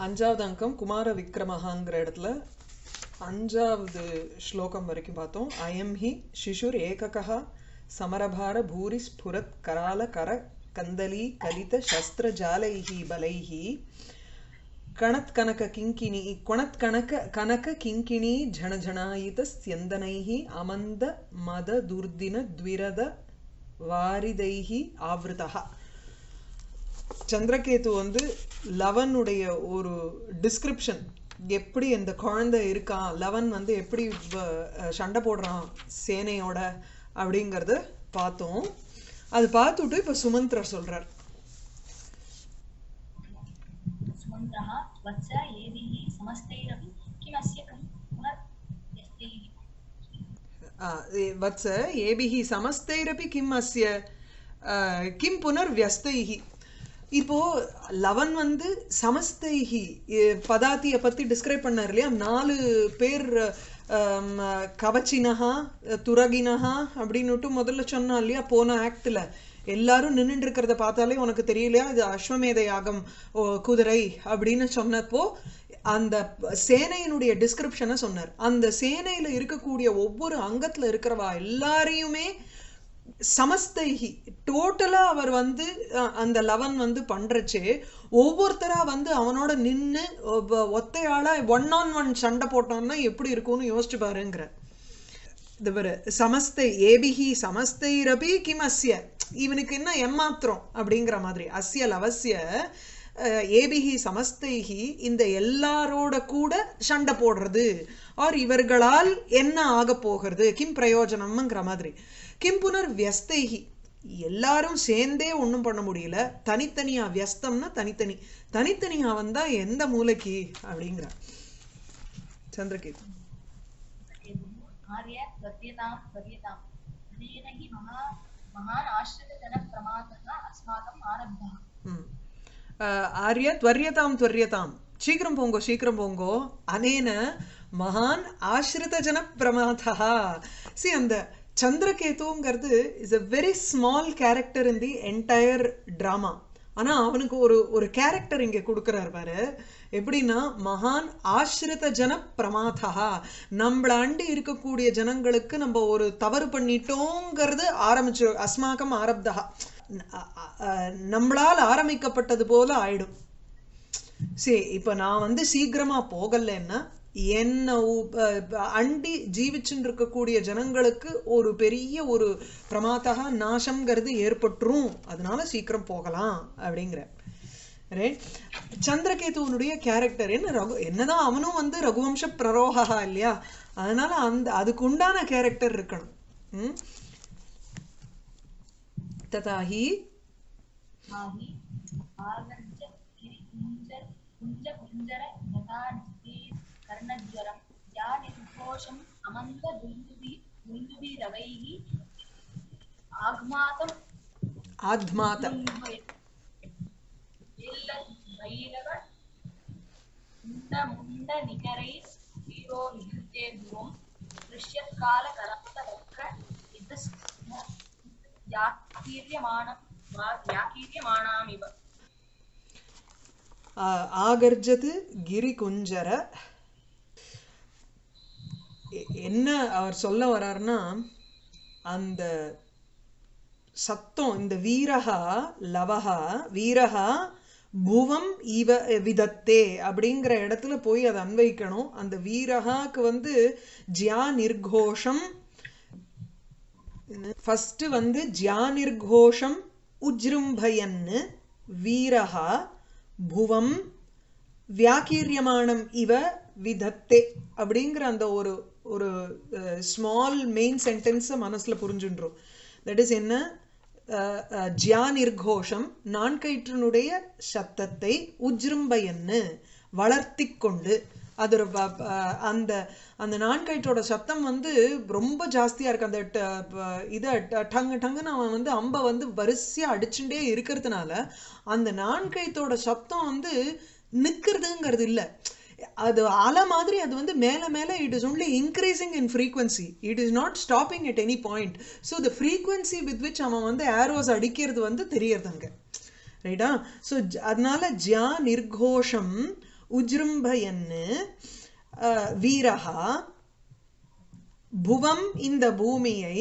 அஞ்சாவது அங்கம் குமார விக்ரமஹாங்கிற இடத்துல அஞ்சாவது ஸ்லோகம் வரைக்கும் பார்த்தோம் அயம் ஹி சிசுர் ஏககா சமரபார பூரி ஸ்புரத் கரால கர கந்தலி கலித சஸ்திர ஜாலைஹி பலைஹி கணத் கனக கிங்கிணி குணத் கனக கனக கிங்கிணி ஜனஜனாயித ஸ்யந்தனைஹி அமந்த மத துர்தின த்விரத வாரிதைஹி ஆவ்ருதா சந்திரகேது வந்து லவனுடைய ஒரு டிஸ்கிரிப்ஷன் எப்படி இந்த குழந்தை இருக்கான் லவன் வந்து எப்படி வ- சண்டை போடுறான் சேனையோட அப்படிங்கறத பார்த்தோம் அது பார்த்துட்டு இப்ப சுமந்திரர் சொல்றார் सुमन्त्रः वत्स एभिः समस्तैरपि किमस्य कं पुनर्यस्तैः ஆ, ஏ- வத்ச ஏபிஹி சமஸ்தைரபி கிம் அஸ்ய ஆ, கிம் புனர் வியஸ்தைஹி இப்போ லவன் வந்து சமஸ்தைஹி எ- பதாத்திய பத்தி டிஸ்கிரைப் பண்ணார் இல்லையா நாலு பேர் ஆம், கவச்சினஹா துரகினஹா அப்படின்னுட்டு முதல்ல சொன்னா இல்லையா போன ஆக்ட்ல எல்லாரும் நின்னுட்டு இருக்கிறத பார்த்தாலே உனக்கு தெரியலையா இது அஸ்வமேத யாகம் ஓ, குதிரை அப்படின்னு சொன்னப்போ அந்த சேனையினுடைய டிஸ்கிரிப்ஷனை சொன்னார் அந்த சேனையில இருக்கக்கூடிய ஒவ்வொரு அங்கத்துல இருக்கிறவா எல்லாரையுமே சமஸ்தைகி டோட்டலா அவர் வந்து அஹ், அந்த லவன் வந்து பண்றச்சே ஒவ்வொருத்தரா வந்து அவனோட நின்னு ஒ- ஒத்தையாளா ஒன் ஆன் ஒன் சண்டை போட்டோம்னா எப்படி இருக்கும்னு யோசிச்சு பாருங்கிற இது பாரு சமஸ்தை ஏபிஹி சமஸ்தைரபி கிம் அஸ்ய இவனுக்கு என்ன எம்மாத்திரம் அப்படிங்கிற மாதிரி அஸ்ய லவஸ்ய அஹ், ஏபிஹி சமஸ்தைஹி இந்த எல்லாரோட கூட சண்டை போடுறது ஆர் இவர்களால் என்ன ஆக போகிறது கிம் பிரயோஜனம்ங்கிற மாதிரி கிம் புனர் வியஸ்தைஹி எல்லாரும் சேர்ந்தே ஒண்ணும் பண்ண முடியல தனித்தனியா வியஸ்தம்னா தனித்தனி தனித்தனியா வந்தா எந்த மூலைக்கு அப்படிங்கிற சந்திரகேது आर्य त्वत्यतां त्वत्यताम् अनेन हि महा महान् आश्रितजनप्रमादः अस्माकम् आरब्धः ம். அஹ், ஆர்ய துவரியதாம் துவரியதாம் சீக்கிரம் போங்கோ சீக்கிரம் போங்கோ அனேன மகான் ஆசிரித ஜன பிரமாதா சி அந்த சந்திரகேதுங்கிறது is a very small character in the entire drama ஆனா அவனுக்கு ஒரு ஒரு கேரக்டர் இங்க கொடுக்கறாரு பாரு எப்படின்னா மகான் ஆசிரித ஜன பிரமாதா நம்மள அண்டி இருக்கக்கூடிய ஜனங்களுக்கு நம்ம ஒரு தவறு பண்ணிட்டோங்கிறது ஆரம்பிச்சு அஸ்மாக்கம் ஆரப்தா அ- அ- அ- நம்மளால் ஆரம்பிக்கப்பட்டது போல ஆயிடும் சரி இப்ப நான் வந்து சீக்கிரமா போகலைன்னா என்ன உ- அ- அண்டி ஜீவிச்சுட்டு இருக்கக்கூடிய ஜனங்களுக்கு ஒரு பெரிய ஒரு பிரமாதகா நாசம்ங்கிறது ஏற்பட்டுரும் அதனால சீக்கிரம் போகலாம் அப்படிங்கிற ரைட் சந்திரகேதுவனுடைய கேரக்டர் என்ன ரகு என்னதான் அவனும் வந்து ரகுவம்ச பிரரோகா இல்லையா அதனால அந்த அதுக்கு உண்டான கேரக்டர் இருக்கணும் ம்? ததா ஹி माहि आगर्ज गिरिकुञ्जर कुञ्ज कुञ्जर यथा कर्णज्वरं या निर्घोषम् अमन्त दुन्दुभि दुन्दुभिरवैः आघ्मातम् ஆத்மாத भैरव मुण्ड निकरैः वीरो विहृते ध्रुवं दृश्यत्कालकरान्तवक्र व्याकीर्यमाणं व्याकीर्यमाणामिव ஆ- ஆகர்ஜது கிரி குஞ்சர எ- என்ன அவர் சொல்ல வர்றாருன்னா அந்த சத்தம் இந்த வீரகா லவகா வீரகா புவம் இவ விதத்தே அப்படிங்கிற இடத்துல போய் அதை அன்வைக்கணும் அந்த வீரகாக்கு வந்து ஜியா நிர்கோஷம் ஃபர்ஸ்ட் வந்து ஜியானிர்கோஷம் உஜ்ரும்பயன்னு வீரஹா புவம் வியாக்கீரியமானம் இவ விதத்தே அப்படிங்கிற அந்த ஒரு ஒரு ஸ்மால் மெயின் சென்டென்ஸை மனசுல புரிஞ்சுன்றோம் தட் இஸ் என்ன அஹ், அஹ், ஜியானிர்கோஷம் நான்கயிற்றினுடைய சத்தத்தை உஜ்ரும்பயன்னு வளர்த்தி கொண்டு அது ஒரு ப- ப- அந்த அந்த நான்கயிற்றோட சத்தம் வந்து ரொம்ப ஜாஸ்தியா இருக்கு அந்த ட- ப- இத ட- டங்கு டங்குன்னு அவன் வந்து அம்பை வந்து வரிசையா அடிச்சுட்டே இருக்கிறதுனால அந்த நான்கயிற்றோட சத்தம் வந்து நிக்கிறதுங்கிறது இல்ல அது அலை மாதிரி அது வந்து மேல மேல it is only increasing in frequency it is not stopping at any point so the frequency with which அவன் வந்து ஏரோஸ் அடிக்கிறது வந்து தெரியறது அங்க ரைட்டா ஸோ அதனால ஜியா நிர்கோஷம் உஜ்ரும்பயன்னு அஹ், வீரஹா புவம் இந்த பூமியை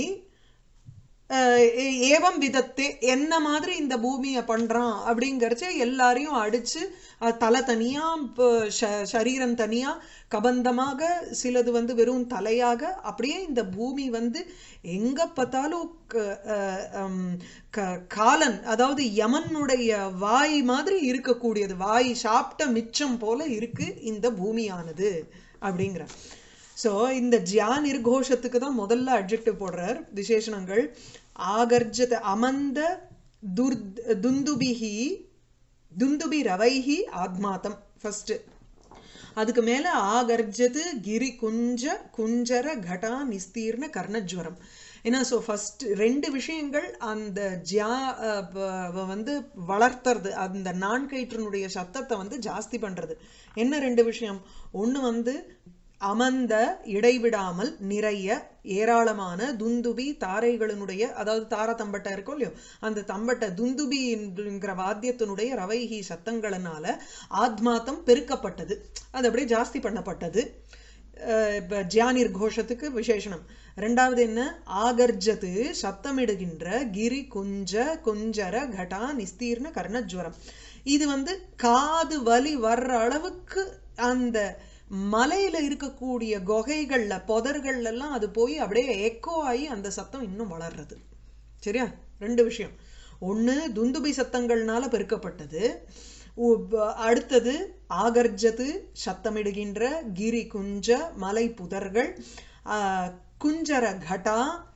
அஹ், ஏ- ஏவம் விதத்தே என்ன மாதிரி இந்த பூமியை பண்றான் அப்படிங்கறச்ச எல்லாரையும் அடிச்சு அஹ், தலை தனியா ப- ச- சரீரம் தனியா கபந்தமாக சிலது வந்து வெறும் தலையாக அப்படியே இந்த பூமி வந்து எங்க பார்த்தாலும் க- அஹ், ஹம், க- காலன் அதாவது யமனுடைய வாய் மாதிரி இருக்கக்கூடியது வாய் சாப்பிட்ட மிச்சம் போல இருக்கு இந்த பூமியானது அப்படிங்கிற ஸோ இந்த ஜியா நிர்கோஷத்துக்கு தான் முதல்ல அட்ஜெக்டிவ் போடுறார் விசேஷணங்கள் ஆகர்ஜத அமந்த துர் துந்துபிஹி துந்துபி ரவைஹி ஆத்மாத்தம் ஃபர்ஸ்ட் அதுக்கு மேல ஆகர்ஜது கிரி குஞ்ச குஞ்சர கடா நிஸ்தீர்ண கர்ணஜ்வரம் ஏன்னா ஸோ ஃபர்ஸ்ட் ரெண்டு விஷயங்கள் அந்த ஜியா அஹ், ப- வ- வந்து வளர்த்துறது அந்த நான்கயிற்றினுடைய சத்தத்தை வந்து ஜாஸ்தி பண்றது என்ன ரெண்டு விஷயம் ஒண்ணு வந்து அமர்ந்த இடைவிடாமல் நிறைய ஏராளமான துந்துபி தாரைகளினுடைய அதாவது தார தம்பட்டை இருக்கும் இல்லையோ அந்த தம்பட்டை துந்துபி என்கிற வாத்தியத்தினுடைய ரவைகி சத்தங்களினால ஆத்மாத்தம் பெருக்கப்பட்டது அது அப்படியே ஜாஸ்தி பண்ணப்பட்டது அஹ் இப்ப ஜியானிர் கோஷத்துக்கு விசேஷனம் ரெண்டாவது என்ன ஆகர்ஜத்து சத்தமிடுகின்ற கிரி குஞ்ச குஞ்சர கடா நிஸ்தீர்ண கர்ணஜ்வரம் இது வந்து காது வலி வர்ற அளவுக்கு அந்த மலையில இருக்கக்கூடிய குகைகள்ல புதர்கள்ல எல்லாம் அது போய் அப்படியே எக்கோ ஆகி அந்த சத்தம் இன்னும் வளர்றது சரியா ரெண்டு விஷயம் ஒண்ணு துந்துபி சத்தங்கள்னால பெருக்கப்பட்டது உ- ப- அடுத்தது ஆகர்ஜது சத்தமிடுகின்ற கிரி குஞ்ச மலை புதர்கள் ஆஹ், குஞ்சர கடா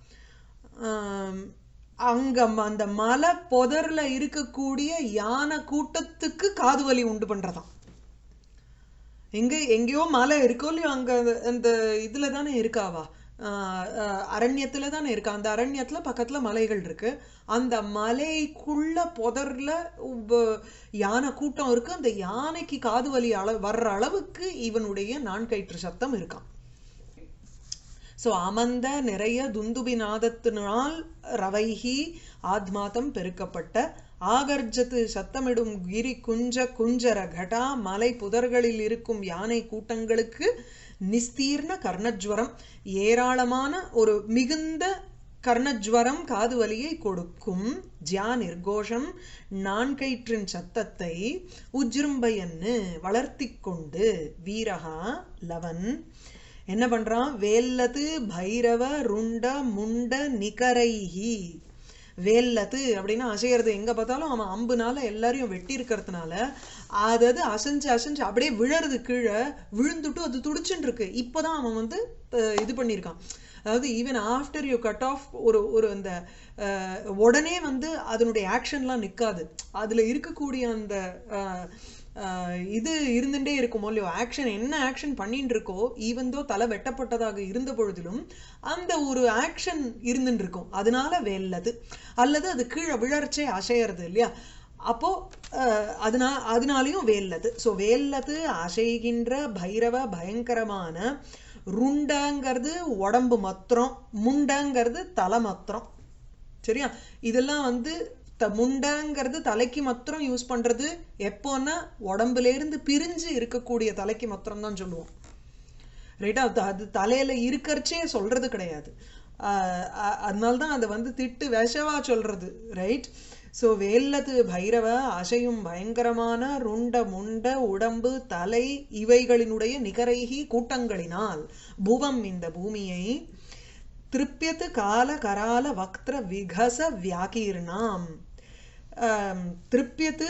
ஆம், அங்க ம- அந்த மலை புதர்ல இருக்கக்கூடிய யானை கூட்டத்துக்கு காதுவலி உண்டு பண்றதாம் எங்க எங்கேயோ மலை இருக்கோ இல்லையோ அங்க அந்த- அந்த இதுல தானே இருக்காவா ஆஹ் ஆஹ் அரண்யத்துல தானே இருக்கா அந்த அரண்யத்துல பக்கத்துல மலைகள் இருக்கு அந்த மலைக்குள்ள புதர்ல உப- யானை கூட்டம் இருக்கு அந்த யானைக்கு காது வலி அள வர்ற அளவுக்கு இவனுடைய நான்கயிற்று சத்தம் இருக்கான் சோ அமர்ந்த நிறைய துந்துபி நாதத்தினால் ரவைகி ஆத்மாத்தம் பெருக்கப்பட்ட ஆகர்ஜத்து சத்தமிடும் கிரி குஞ்ச குஞ்சர கடா மலை புதர்களில் இருக்கும் யானை கூட்டங்களுக்கு நிஸ்தீர்ண கர்ணஜ்வரம் ஏராளமான ஒரு மிகுந்த கர்ணஜ்வரம் காது வலியை கொடுக்கும் ஜியா நிர்கோஷம் நான்கயிற்றின் சத்தத்தை உஜ்ரும்பையன்னு வளர்த்திக் கொண்டு வீரகா லவன் என்ன பண்றான் வேல்லது பைரவ ருண்ட முண்ட நிகரைஹி வேல்லது அப்படின்னா அசையறது எங்க பார்த்தாலும் அவன் அம்புனால எல்லாரையும் வெட்டி இருக்கிறதுனால அதாவது அசைஞ்சு அசைஞ்சு அப்படியே விழறது கீழே விழுந்துட்டு அது துடிச்சுட்டு இருக்கு இப்போதான் அவன் வந்து அஹ், இது பண்ணியிருக்கான் அதாவது even after you cut off ஒரு ஒரு அந்த அஹ், உடனே வந்து அதனுடைய ஆக்ஷன்லாம் நிக்காது அதுல இருக்கக்கூடிய அந்த அஹ், ஆஹ் இது இருந்துட்டே இருக்குமோ இல்லையோ ஆக்ஷன் என்ன ஆக்ஷன் பண்ணிட்டு இருக்கோ ஈவந்தோ தலை வெட்டப்பட்டதாக இருந்த பொழுதிலும் அந்த ஒரு ஆக்ஷன் இருந்துட்டு இருக்கும் அதனால வெல்லது அல்லது அது கீழே விழறச்சே அசையறது இல்லையா அப்போ ஆஹ் அதனா அதனாலையும் வேல்லது ஸோ வேல்லது அசைகின்ற பைரவ பயங்கரமான ருண்டங்கிறது உடம்பு மத்திரம் முண்டங்கிறது தலை மத்திரம் சரியா இதெல்லாம் வந்து த முண்டங்கிறது தலைக்கு மாத்திரம் யூஸ் பண்றது எப்போன்னா உடம்புல இருந்து பிரிஞ்சு இருக்கக்கூடிய தலைக்கு மாத்திரம் தான் சொல்லுவோம் ரைட்டா அது அது தலையில இருக்கறச்சே சொல்றது கிடையாது ஆஹ் அ- அதனால்தான் அதை வந்து திட்டு விஷவா சொல்றது ரைட் சோ வேல்லது பைரவ அசையும் பயங்கரமான ருண்ட முண்ட உடம்பு தலை இவைகளினுடைய நிகரைகி கூட்டங்களினால் புவம் இந்த பூமியை திருப்பியத்து கால கரால வக்திர விகச வியாகீர்ணாம் ஆம், திருப்பியத்து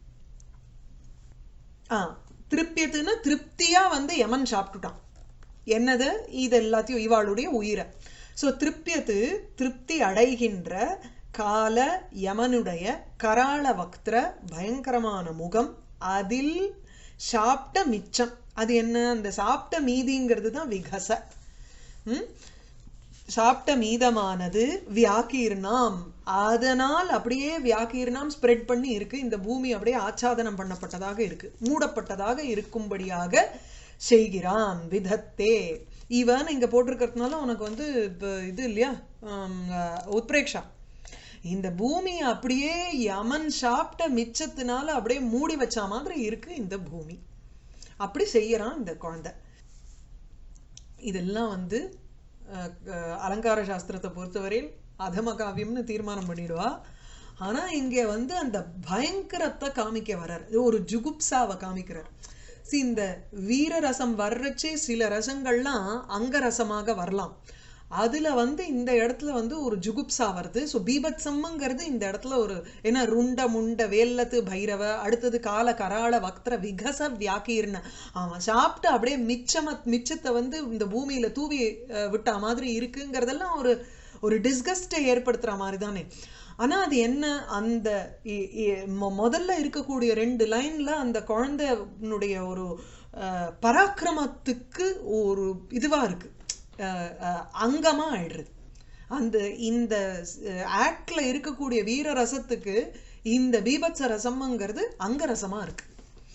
ஆ திருப்பியத்துன்னா திருப்தியா வந்து யமன் சாப்பிட்டுட்டான் என்னது இது எல்லாத்தையும் இவாளுடைய உயிரை சோ திருப்பியத்து திருப்தி அடைகின்ற கால யமனுடைய கராள வக்திர பயங்கரமான முகம் அதில் சாப்பிட்ட மிச்சம் அது என்ன அந்த சாப்பிட்ட மீதிங்கிறது தான் விகச ம் சாப்பிட்ட மீதமானது வியாக்கீர்ணாம் அதனால் அப்படியே வியாக்கீர்ணாம் ஸ்ப்ரெட் பண்ணி இருக்கு இந்த பூமி அப்படியே ஆச்சாதனம் பண்ணப்பட்டதாக இருக்கு மூடப்பட்டதாக இருக்கும்படியாக செய்கிறான் விதத்தே இவன் இங்க போட்டிருக்கிறதுனால உனக்கு வந்து இப்ப இது இல்லையா ஆம், அஹ், உத்பிரேக்ஷா இந்த பூமி அப்படியே யமன் சாப்பிட்ட மிச்சத்தினால அப்படியே மூடி வச்ச மாதிரி இருக்கு இந்த பூமி அப்படி செய்யறான் இந்த குழந்தை இதெல்லாம் வந்து அஹ், அஹ், அலங்கார சாஸ்திரத்தை பொறுத்தவரையில் அதம காவியம்னு தீர்மானம் பண்ணிடுவா ஆனா இங்க வந்து அந்த பயங்கரத்தை காமிக்க வர்றார் இது ஒரு ஜுகுப்சாவை காமிக்கிறார் See, இந்த வீர ரசம் வர்றச்சே சில ரசங்கள்லாம் அங்க ரசமாக வரலாம் அதுல வந்து இந்த இடத்துல வந்து ஒரு ஜுகுப்சா வருது ஸோ பீபத்சம்ங்கிறது இந்த இடத்துல ஒரு ஏன்னா ருண்ட முண்ட வேல்லத்து பைரவ அடுத்தது கால கராள வக்திர விகச வியாக்கீர்ண அவன் சாப்பிட்டு அப்படியே மிச்சம மிச்சத்தை வந்து இந்த பூமியில தூவி அஹ், விட்டா மாதிரி இருக்குங்கிறதெல்லாம் ஒரு ஒரு டிஸ்கஸ்டை ஏற்படுத்துற மாதிரி தானே ஆனா அது என்ன அந்த இ- இ- மொ- முதல்ல இருக்கக்கூடிய ரெண்டு லைன்ல அந்த குழந்தைனுடைய ஒரு அஹ், பராக்கிரமத்துக்கு ஒரு இதுவா இருக்கு அஹ், அஹ், அங்கமா ஆயிடுறது அந்த இந்த ஆக்ட்ல இருக்கக்கூடிய வீர ரசத்துக்கு இந்த பீபத்ச ரசம்ங்கிறது அங்க ரசமா இருக்கு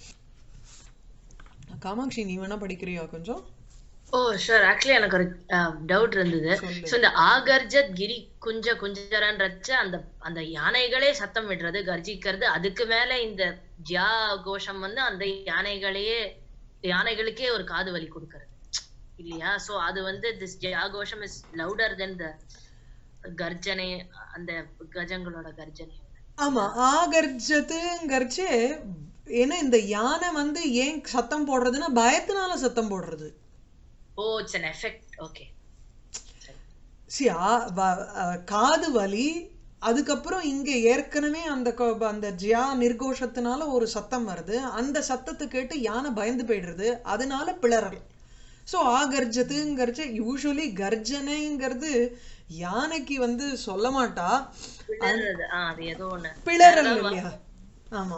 காமாட்சி நீ வேணா படிக்கிறியா கொஞ்சம் ஓ ஷூர் ஆக்சுவலி எனக்கு ஒரு டவுட் இருந்தது சொல்லு. ஸோ இந்த ஆகர்ஜத் கிரி குஞ்ச குஞ்சரன்றச்ச அந்த அந்த யானைகளே சத்தம் விடுறது கர்ஜிக்கிறது அதுக்கு மேல இந்த ஜியா கோஷம் வந்து அந்த யானைகளையே யானைகளுக்கே ஒரு காது வலி கொடுக்கறது இல்லையா சோ அது வந்து திஸ் ஜியா கோஷம் இஸ் லவுடர் தென் த கர்ஜனை அந்த கஜங்களோட கர்ஜனை ஆமா ஆகர்ஜத்துங்கிறச்சே ஏன்னா இந்த யானை வந்து ஏன் சத்தம் போடுறதுன்னா பயத்தினால சத்தம் போடுறது oh it's an effect okay see ஆ- வ- அஹ் காது வலி அதுக்கப்புறம் இங்க ஏற்கனவே அந்த கொ- அந்த ஜியா நிர்கோஷத்தினால ஒரு சத்தம் வருது அந்த சத்தத்தை கேட்டு யானை பயந்து போயிடுறது அதனால பிளறல் ஸோ ஆகர்ஜத்துங்கிறச்ச யூஸ்வலி கர்ஜனைங்கிறது யானைக்கு வந்து சொல்ல மாட்டா பிளறது ஆ அது ஏதோ ஒண்ணு பிளறல் இல்லையா ஆமா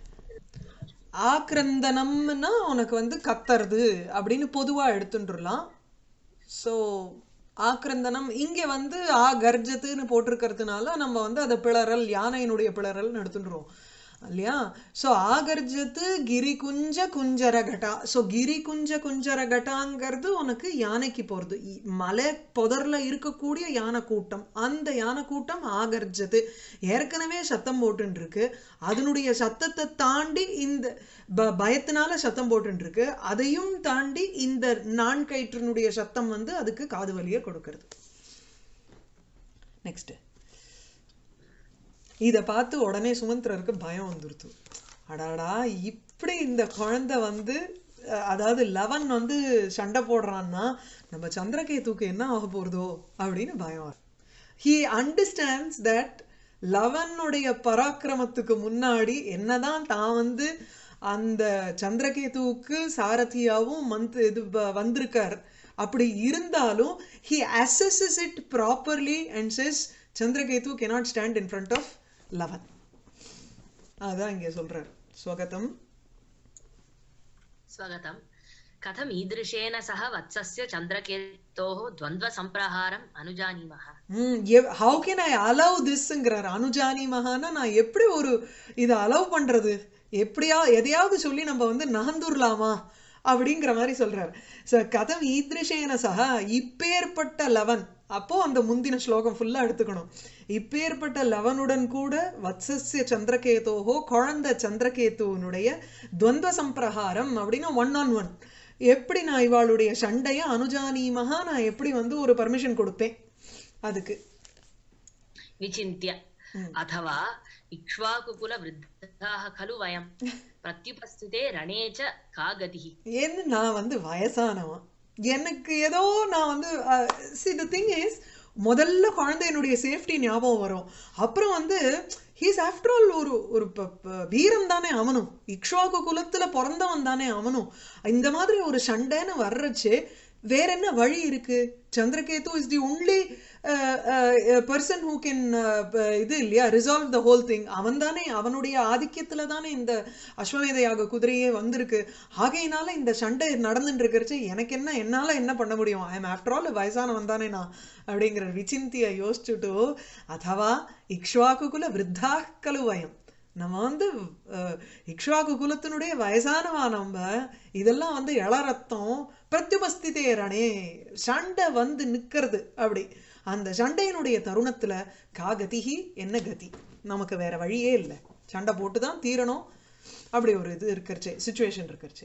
ஆக்ரந்தனம்னா உனக்கு வந்து கத்துறது அப்படின்னு பொதுவா எடுத்துட்டுலாம் ஸோ ஆக்ரந்தனம் இங்க வந்து ஆ கர்ஜத்துன்னு போட்டிருக்கிறதுனால நம்ம வந்து அதை பிளறல் யானையினுடைய பிளறல்னு எடுத்துட்டுருவோம் இல்லையா ஸோ ஆகர்ஜத்து கிரி குஞ்ச குஞ்சர கட்டா ஸோ கிரி குஞ்ச குஞ்சர கட்டாங்கிறது உனக்கு யானைக்கு போகிறது மலை புதர்ல இருக்கக்கூடிய யானை கூட்டம் அந்த யானை கூட்டம் ஆகர்ஜத்து ஏற்கனவே சத்தம் போட்டுன்னு இருக்கு அதனுடைய சத்தத்தை தாண்டி இந்த ப- பயத்தினால சத்தம் போட்டுன்னு இருக்கு அதையும் தாண்டி இந்த நான் கயிற்றினுடைய சத்தம் வந்து அதுக்கு காது வலியை கொடுக்கறது நெக்ஸ்ட் இதை பார்த்து உடனே சுமந்திரருக்கு பயம் வந்துருத்து அடாடா இப்படி இந்த குழந்தை வந்து அஹ், அதாவது லவன் வந்து சண்டை போடுறான்னா நம்ம சந்திரகேதுக்கு என்ன ஆக போறதோ அப்படின்னு பயம் ஹி அண்டர்ஸ்டாண்ட்ஸ் தட் லவனுடைய பராக்கிரமத்துக்கு முன்னாடி என்னதான் தான் வந்து அந்த சந்திரகேதுவுக்கு சாரதியாவும் மந்த் இது வ- வந்திருக்கார் அப்படி இருந்தாலும் he assesses it properly and says Chandraketu cannot stand in front of Lavan அதான் இங்க சொல்றார் ஸ்வகதம் स्वगतम् कथम् ईदृशेन सह वत्सस्य चन्द्रकेतोः द्वन्द्वसम्प्रहारम् अनुजानीमः ஹவு கேன் ஐ அலவ் திஸ்ங்கிறார் அனுஜானி மகானா நான் எப்படி ஒரு இதை அலவ் பண்றது எப்படியா எதையாவது சொல்லி நம்ம வந்து நகர்ந்துடலாமா அப்படிங்கிற மாதிரி சொல்றார் ச கதம் ஈத்ரிஷேன சகா இப்பேற்பட்ட லவன் அப்போ அந்த முந்தின ஸ்லோகம் ஃபுல்லா எடுத்துக்கணும் இப்பேற்பட்ட லவனுடன் கூட வத்சஸ்ய சந்திரகேதோஹோ குழந்தை சந்திரகேதுவனுடைய துவந்த சம்பிரகாரம் அப்படின்னா ஒன் ஆன் ஒன் எப்படி நான் இவாளுடைய சண்டைய அனுஜானீமகா நான் எப்படி வந்து ஒரு பர்மிஷன் கொடுப்பேன் அதுக்கு विचिन्त्य अथवा इक्ष्वाकुकुलवृद्धाः खलु वयम् प्रत्युपस्थिते रणे च का गतिः ஏன்னு நான் வந்து வயசானவன் எனக்கு ஏதோ நான் வந்து சி த திங் இஸ் முதல்ல குழந்தையினுடைய சேஃப்டி ஞாபகம் வரும் அப்புறம் வந்து ஹீஸ் ஆஃப்டர் ஆல் ஒரு ஒரு ப- ப- வீரம் தானே அவனும் இக்ஷ்வாகு குலத்துல பிறந்தவன் தானே அவனும் இந்த மாதிரி ஒரு சண்டைன்னு வர்றச்சு வேற என்ன வழி இருக்கு Chandraketu is the only person who can இது இல்லையா ரிசால்வ் த ஹோல் திங் அவன் தானே அவனுடைய ஆதிக்கத்துல தானே இந்த அஸ்வமேத யாக குதிரையே வந்திருக்கு ஆகையினால இந்த சண்டை நடந்துட்டு இருக்கிறச்சு எனக்கு என்ன என்னால என்ன பண்ண முடியும் ஐ எம் ஆஃப்டர் ஆல் வயசானவன் தானே நான் அப்படிங்கிற விசிந்திய யோசிச்சுட்டு அதவா இக்ஷ்வாகு குல விருத்தா கலுவயம் நம்ம வந்து அஹ், இக்ஷ்வாகு குலத்தினுடைய வயசானவா நம்ம இதெல்லாம் வந்து இளரத்தம் பிரத்யுபஸ்திதேரணே சண்டை வந்து நிக்கிறது அப்படி அந்த சண்டையினுடைய தருணத்துல காகதிகி என்ன கதி நமக்கு வேற வழியே இல்லை சண்டை போட்டு தான் தீரணும் அப்படி ஒரு இது இருக்கிறச்சே சுச்சுவேஷன் இருக்கிறச்சே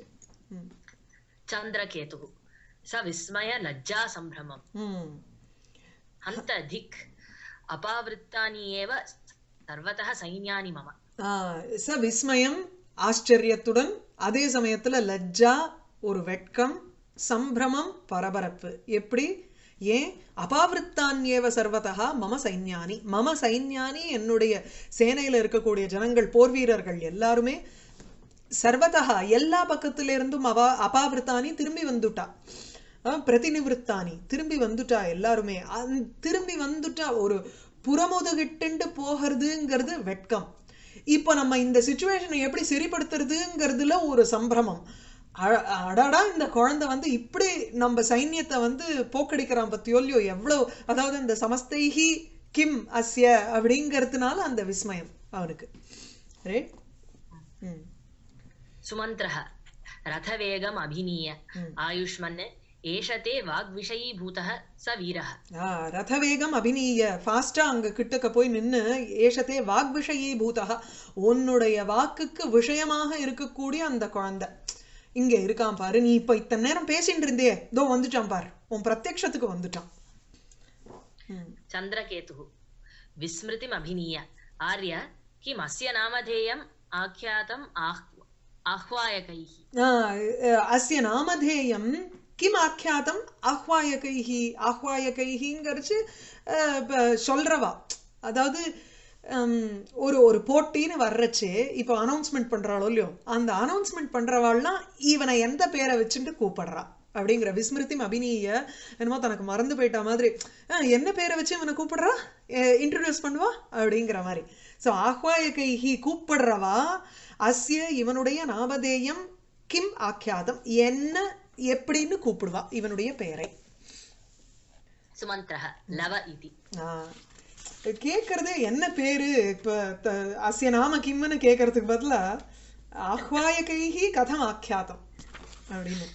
ம். चन्द्रकेतुः स विस्मय लज्जा सम्भ्रमम् ம். हन्त धिक् अपावृत्तानि एव सर्वतः सैन्यानि मम ஆ, ச விஸ்மயம் ஆச்சரியத்துடன் அதே சமயத்துல லஜ்ஜா ஒரு வெட்கம் சம்பிரமம் பரபரப்பு எப்படி ஏன் அபாவிருத்தான்யேவ சர்வதா மம சைன்யானி மம சைன்யானி என்னுடைய சேனையில இருக்கக்கூடிய ஜனங்கள் போர் வீரர்கள் எல்லாருமே சர்வதா எல்லா பக்கத்துல இருந்தும் அவா அபாவிருத்தானி திரும்பி வந்துட்டா அஹ், பிரதிநிவிருத்தானி திரும்பி வந்துட்டா எல்லாருமே அந்- திரும்பி வந்துட்டா ஒரு புறமுதுகிட்டு போகிறதுங்கிறது வெட்கம் இப்போ நம்ம இந்த சுச்சுவேஷனை எப்படி சரிப்படுத்துறதுங்கிறதுல ஒரு சம்பிரமம் அ- அடடா இந்த குழந்தை வந்து இப்படி நம்ம சைன்யத்தை வந்து போக்கடிக்கிறான் பத்தியோ இல்லையோ எவ்வளோ அதாவது இந்த சமஸ்தைஹி கிம் அஸ்ய அப்படிங்கிறதுனால அந்த விஸ்மயம் அவனுக்கு ரைட் ம் सुमन्त्रः रथवेगम् अभिनीय ம். आयुष्मन् एष ते वाग्विषयीभूतः स वीरः ஆ, ரதவேகம் அபிநீய ஃபாஸ்டா அங்க கிட்டக்க போய் நின்னு ஏஷத்தே வாக் விஷயீ பூதா உன்னுடைய வாக்குக்கு விஷயமாக இருக்கக்கூடிய அந்த குழந்தை இங்க இருக்கான் பாரு நீ இப்ப இத்தனை நேரம் பேசிட்டு இருந்தே இதோ வந்துட்டான் பாரு உன் பிரத்யக்ஷத்துக்கு வந்துட்டான் ம். चन्द्रकेतुः विस्मृतिम् अभिनीय आर्य किम् अस्य नामधेयम् आख्यातम् आह् आह्वायकैः ஆ, அஸ்ய நாமதேயம் கிம் ஆக்கியாத்தம் ஆஹ்வாயகைஹி ஆஹ்வாயகைஹிங்கிறச்சு அஹ், ப- சொல்றவா அதாவது ஹம், ஒரு ஒரு போட்டின்னு வர்றச்சு இப்போ அனௌன்ஸ்மெண்ட் பண்றாளோ இல்லையோ அந்த அனௌன்ஸ்மெண்ட் பண்றவாள்லாம் இவனை எந்த பேரை வச்சுட்டு கூப்பிடுறா அப்படிங்கிற விஸ்மிருதி அபிநீய என்னமோ தனக்கு மறந்து போயிட்ட மாதிரி "அஹ், என்ன பேரை வச்சு இவனை கூப்பிடுறா இன்ட்ரடியூஸ் பண்ணுவா அப்படிங்கிற மாதிரி ஸோ ஆஹ்வாயகைஹி கூப்பிடுறவா அஸ்ய இவனுடைய நாமதேயம் கிம் ஆக்கியாதம் என்ன எப்படின்னு கூப்பிடுவா இவனுடைய பெயரை सुमन्त्रः लव इति ஆஹ் கேட்கறதே என்ன பேரு இப்ப த- அஸ்ய நாம கிம்னு கேட்கறதுக்கு பதிலா ஆஹ்வாயகைஹி கதம் ஆக்கியாதம் அப்படின்னு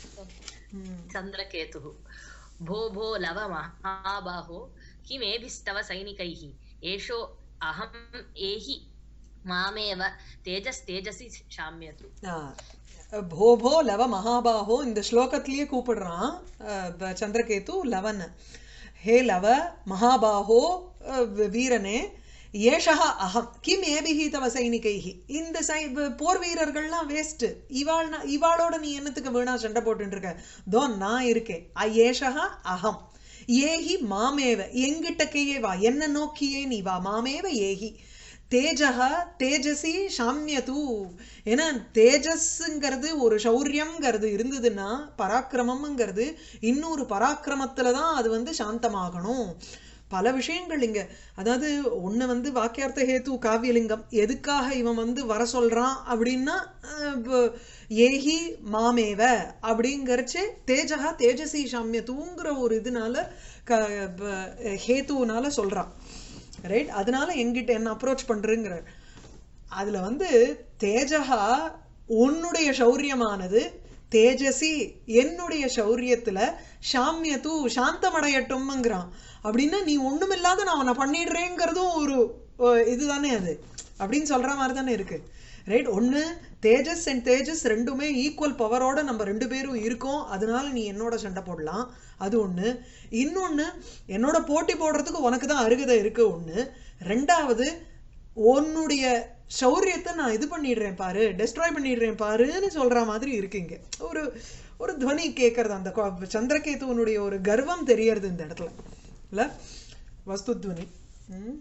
ம். चन्द्रकेतुः भो भो लव महाबाहो किमेभिस्तव सैनिकैः एषो अहम् एहि मामेव तेजस्तेजसि शाम्यतु ஆஹ் போ போ லவ மகாபாஹோ இந்த ஸ்லோகத்திலேயே கூப்பிடுறான் அஹ் ப- சந்திரகேது லவன் ஹே லவ மகாபாஹோ அஹ் வி- வீரனே ஏஷா அகம் கிம் ஏபிஹி தவ சைனிகைஹி இந்த சை வ- போர் வீரர்கள்லாம் வேஸ்ட் இவாள் இவாளோட நீ என்னத்துக்கு வீணா சண்டை போட்டுட்டு இருக்க தோ நான் இருக்கேன் அ ஏஷா அகம் ஏஹி மாமேவ எங்கிட்டக்கையே வா என்ன நோக்கியே நீ வா மாமேவ ஏஹி தேஜஹா தேஜசி சாமியது ஏன்னா தேஜஸ்ங்கிறது ஒரு சௌரியம்ங்கிறது இருந்ததுன்னா பராக்கிரமம்ங்கிறது இன்னொரு பராக்கிரமத்துல தான் அது வந்து சாந்தமாகணும் பல விஷயங்கள் இங்க அதாவது ஒண்ணு வந்து வாக்கியார்த்த ஹேத்து காவியலிங்கம் எதுக்காக இவன் வந்து வர சொல்றான் அப்படின்னா அஹ், ப- ஏஹி மாமேவ அப்படிங்கறச்சு தேஜகா தேஜசி சாமியத்துங்கிற ஒரு இதனால க ப- ஹேத்துனால சொல்றான் ரைட் அதனால எங்கிட்ட என்ன அப்ரோச் பண்றேங்கிற அதுல வந்து தேஜகா உன்னுடைய சௌரியமானது தேஜசி என்னுடைய சௌரியத்துல சாமியத்து சாந்தமடையட்டும்ங்கிறான் அப்படின்னா நீ ஒண்ணுமில்லாத நான் அவனை பண்ணிடுறேங்கிறதும் ஒரு அஹ், இதுதானே அது அப்படின்னு சொல்ற மாதிரி தானே இருக்கு ரைட் ஒண்ணு தேஜஸ் அண்ட் தேஜஸ் ரெண்டுமே ஈக்குவல் பவரோட நம்ம ரெண்டு பேரும் இருக்கோம் அதனால நீ என்னோட சண்டை போடலாம் அது ஒண்ணு இன்னொன்னு என்னோட போட்டி போடுறதுக்கு உனக்கு தான் அருகதை இருக்கு ஒண்ணு ரெண்டாவது உன்னுடைய சௌரியத்தை நான் இது பண்ணிடுறேன் பாரு டெஸ்ட்ராய் பண்ணிடுறேன் பாருன்னு சொல்ற மாதிரி இருக்கு இங்க ஒரு ஒரு துவனி கேட்கறது அந்த கொ- சந்திரகேதுவனுடைய ஒரு கர்வம் தெரியறது இந்த இடத்துல இல்ல வஸ்து துவனி ம்.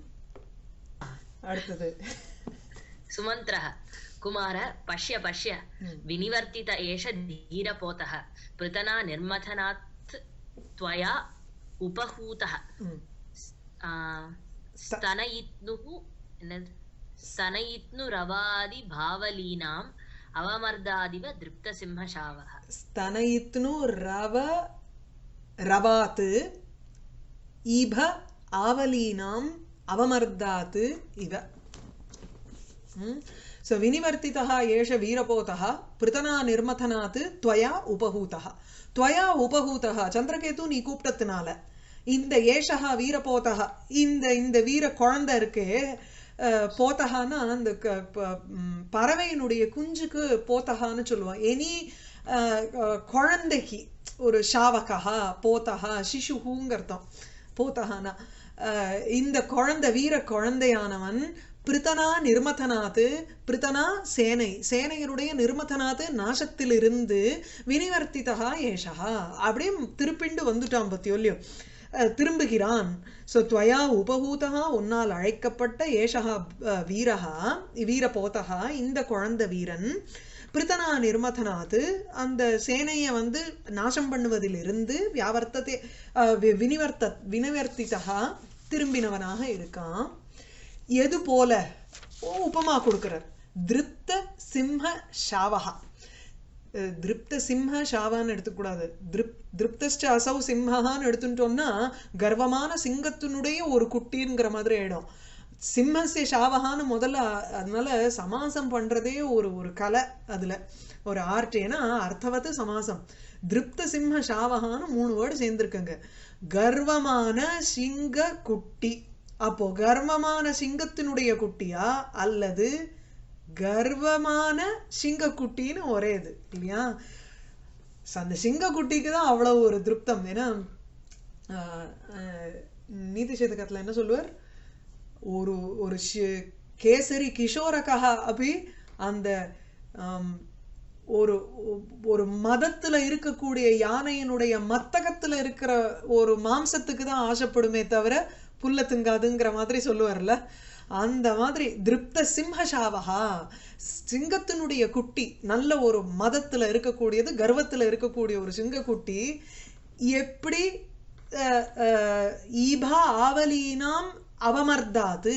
அடுத்தது सुमन्त्रः कुमार पश्य पश्य ம். विनिवर्तित एष धीरपोतः पृतना निर्मथनात् त्वया उपहूतः ம். आ, स्तनयित्नुः என்னது? स्तनयित्नुरवादिभावलीनाम् अवमर्दादिव दृप्तसिंहशावः स्तनयित्नु रव रवात् इभ आवलीनाम् अवमर्दात् इव सो विनिवर्तितः एष वीरपोतः पृतना निर्मथनात् त्वया उपहूतः त्वया उपहूतः சந்திரகேது நீ கூப்பிட்டதுனால இந்த ஏஷகா வீரபோதக இந்த இந்த வீர குழந்தை இருக்கே அஹ், போத்தகான்னா அந்த க- ப- ம், பறவையினுடைய குஞ்சுக்கு போத்தகான்னு சொல்லுவோம் எனி அஹ், அஹ், குழந்தைக்கு ஒரு ஷாவகா போதகா சிசுஹூங்கர்த்தம் போதகானா அஹ், இந்த குழந்தை வீர குழந்தையானவன் பிரித்தனா நிர்மதனாத்து பிரித்தனா சேனை சேனையருடைய நிர்மதனாத்து நாசத்திலிருந்து வினிவர்த்திதா ஏஷா அப்படியே திருப்பிண்டு வந்துட்டான் பத்தியோல்லையோ அஹ், திரும்புகிறான் ஸோ துவயா உபகூதா உன்னால் அழைக்கப்பட்ட ஏஷா அஹ், வீரஹா வீரபோதகா இந்த குழந்தை வீரன் பிரித்தனா நிர்மதனாத்து அந்த சேனையை வந்து நாசம் பண்ணுவதிலிருந்து வியாவர்த்தத்தை அஹ், வி- வினிவர்த்த வினிவர்த்திதா திரும்பினவனாக இருக்கான் எது போல ஓ, உபமா கொடுக்கிறார் திருப்த சிம்ம ஷாவஹா அஹ் திருப்த சிம்ம ஷாவான்னு எடுத்துக்கூடாது திருப் திருப்தஸ்ட அசௌ சிம்மஹான்னு எடுத்துட்டோம்னா கர்வமான சிங்கத்தினுடைய ஒரு குட்டிங்கிற மாதிரி ஆயிடும் சிம்மஸ்ய ஷாவஹான்னு முதல்ல அ- அதனால சமாசம் பண்றதே ஒரு ஒரு கலை அதுல ஒரு ஆர்ட் ஏன்னா அர்த்தவத்து சமாசம் திருப்த சிம்ம ஷாவஹான்னு மூணு வேர்டு சேர்ந்துருக்குங்க கர்வமான சிங்க குட்டி அப்போ கர்வமான சிங்கத்தினுடைய குட்டியா அல்லது கர்வமான சிங்கக்குட்டின்னு ஒரே இது இல்லையா So, அந்த சிங்கக்குட்டிக்கு தான் அவ்வளவு ஒரு திருப்தம் ஏன்னா ஆஹ், ஆஹ், நீதி சேதகத்துல என்ன சொல்லுவார் ஒரு ஒரு ஷி- கேசரி கிஷோரகா அப்படி அந்த ஆம், ஒரு ஒரு மதத்துல இருக்கக்கூடிய யானையினுடைய மத்தகத்துல இருக்கிற ஒரு மாம்சத்துக்கு தான் ஆசைப்படுமே தவிர புல்ல திங்காதுங்கிற மாதிரி சொல்லுவார்ல அந்த மாதிரி திருப்த சிம்ஹசாவகா சிங்கத்தினுடைய குட்டி நல்ல ஒரு மதத்துல இருக்கக்கூடியது கர்வத்துல இருக்கக்கூடிய ஒரு சிங்கக்குட்டி எப்படி அஹ், அஹ், ஈபா ஆவலீனாம் அவமர்தாது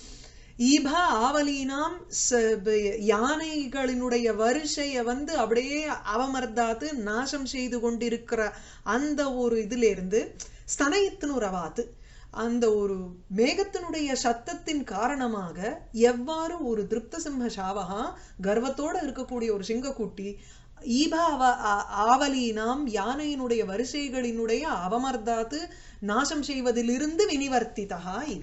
ஈபா ஆவலீனாம் ச- ப- யானைகளினுடைய வரிசையை வந்து அப்படியே அவமர்தாத்து நாசம் செய்து கொண்டிருக்கிற அந்த ஒரு இதுல இருந்து ஸ்தனயித்துனுரவாத்து அந்த ஒரு மேகத்தினுடைய சத்தத்தின் காரணமாக எவ்வாறு ஒரு திருப்த சிம்ம சாவகா கர்வத்தோட இருக்கக்கூடிய ஒரு சிங்கக்குட்டி ஈபாவ ஆ- ஆவலீனாம் யானையினுடைய வரிசைகளினுடைய அவமர்தாத்து நாசம் செய்வதிலிருந்து வினிவர்த்திதா இவ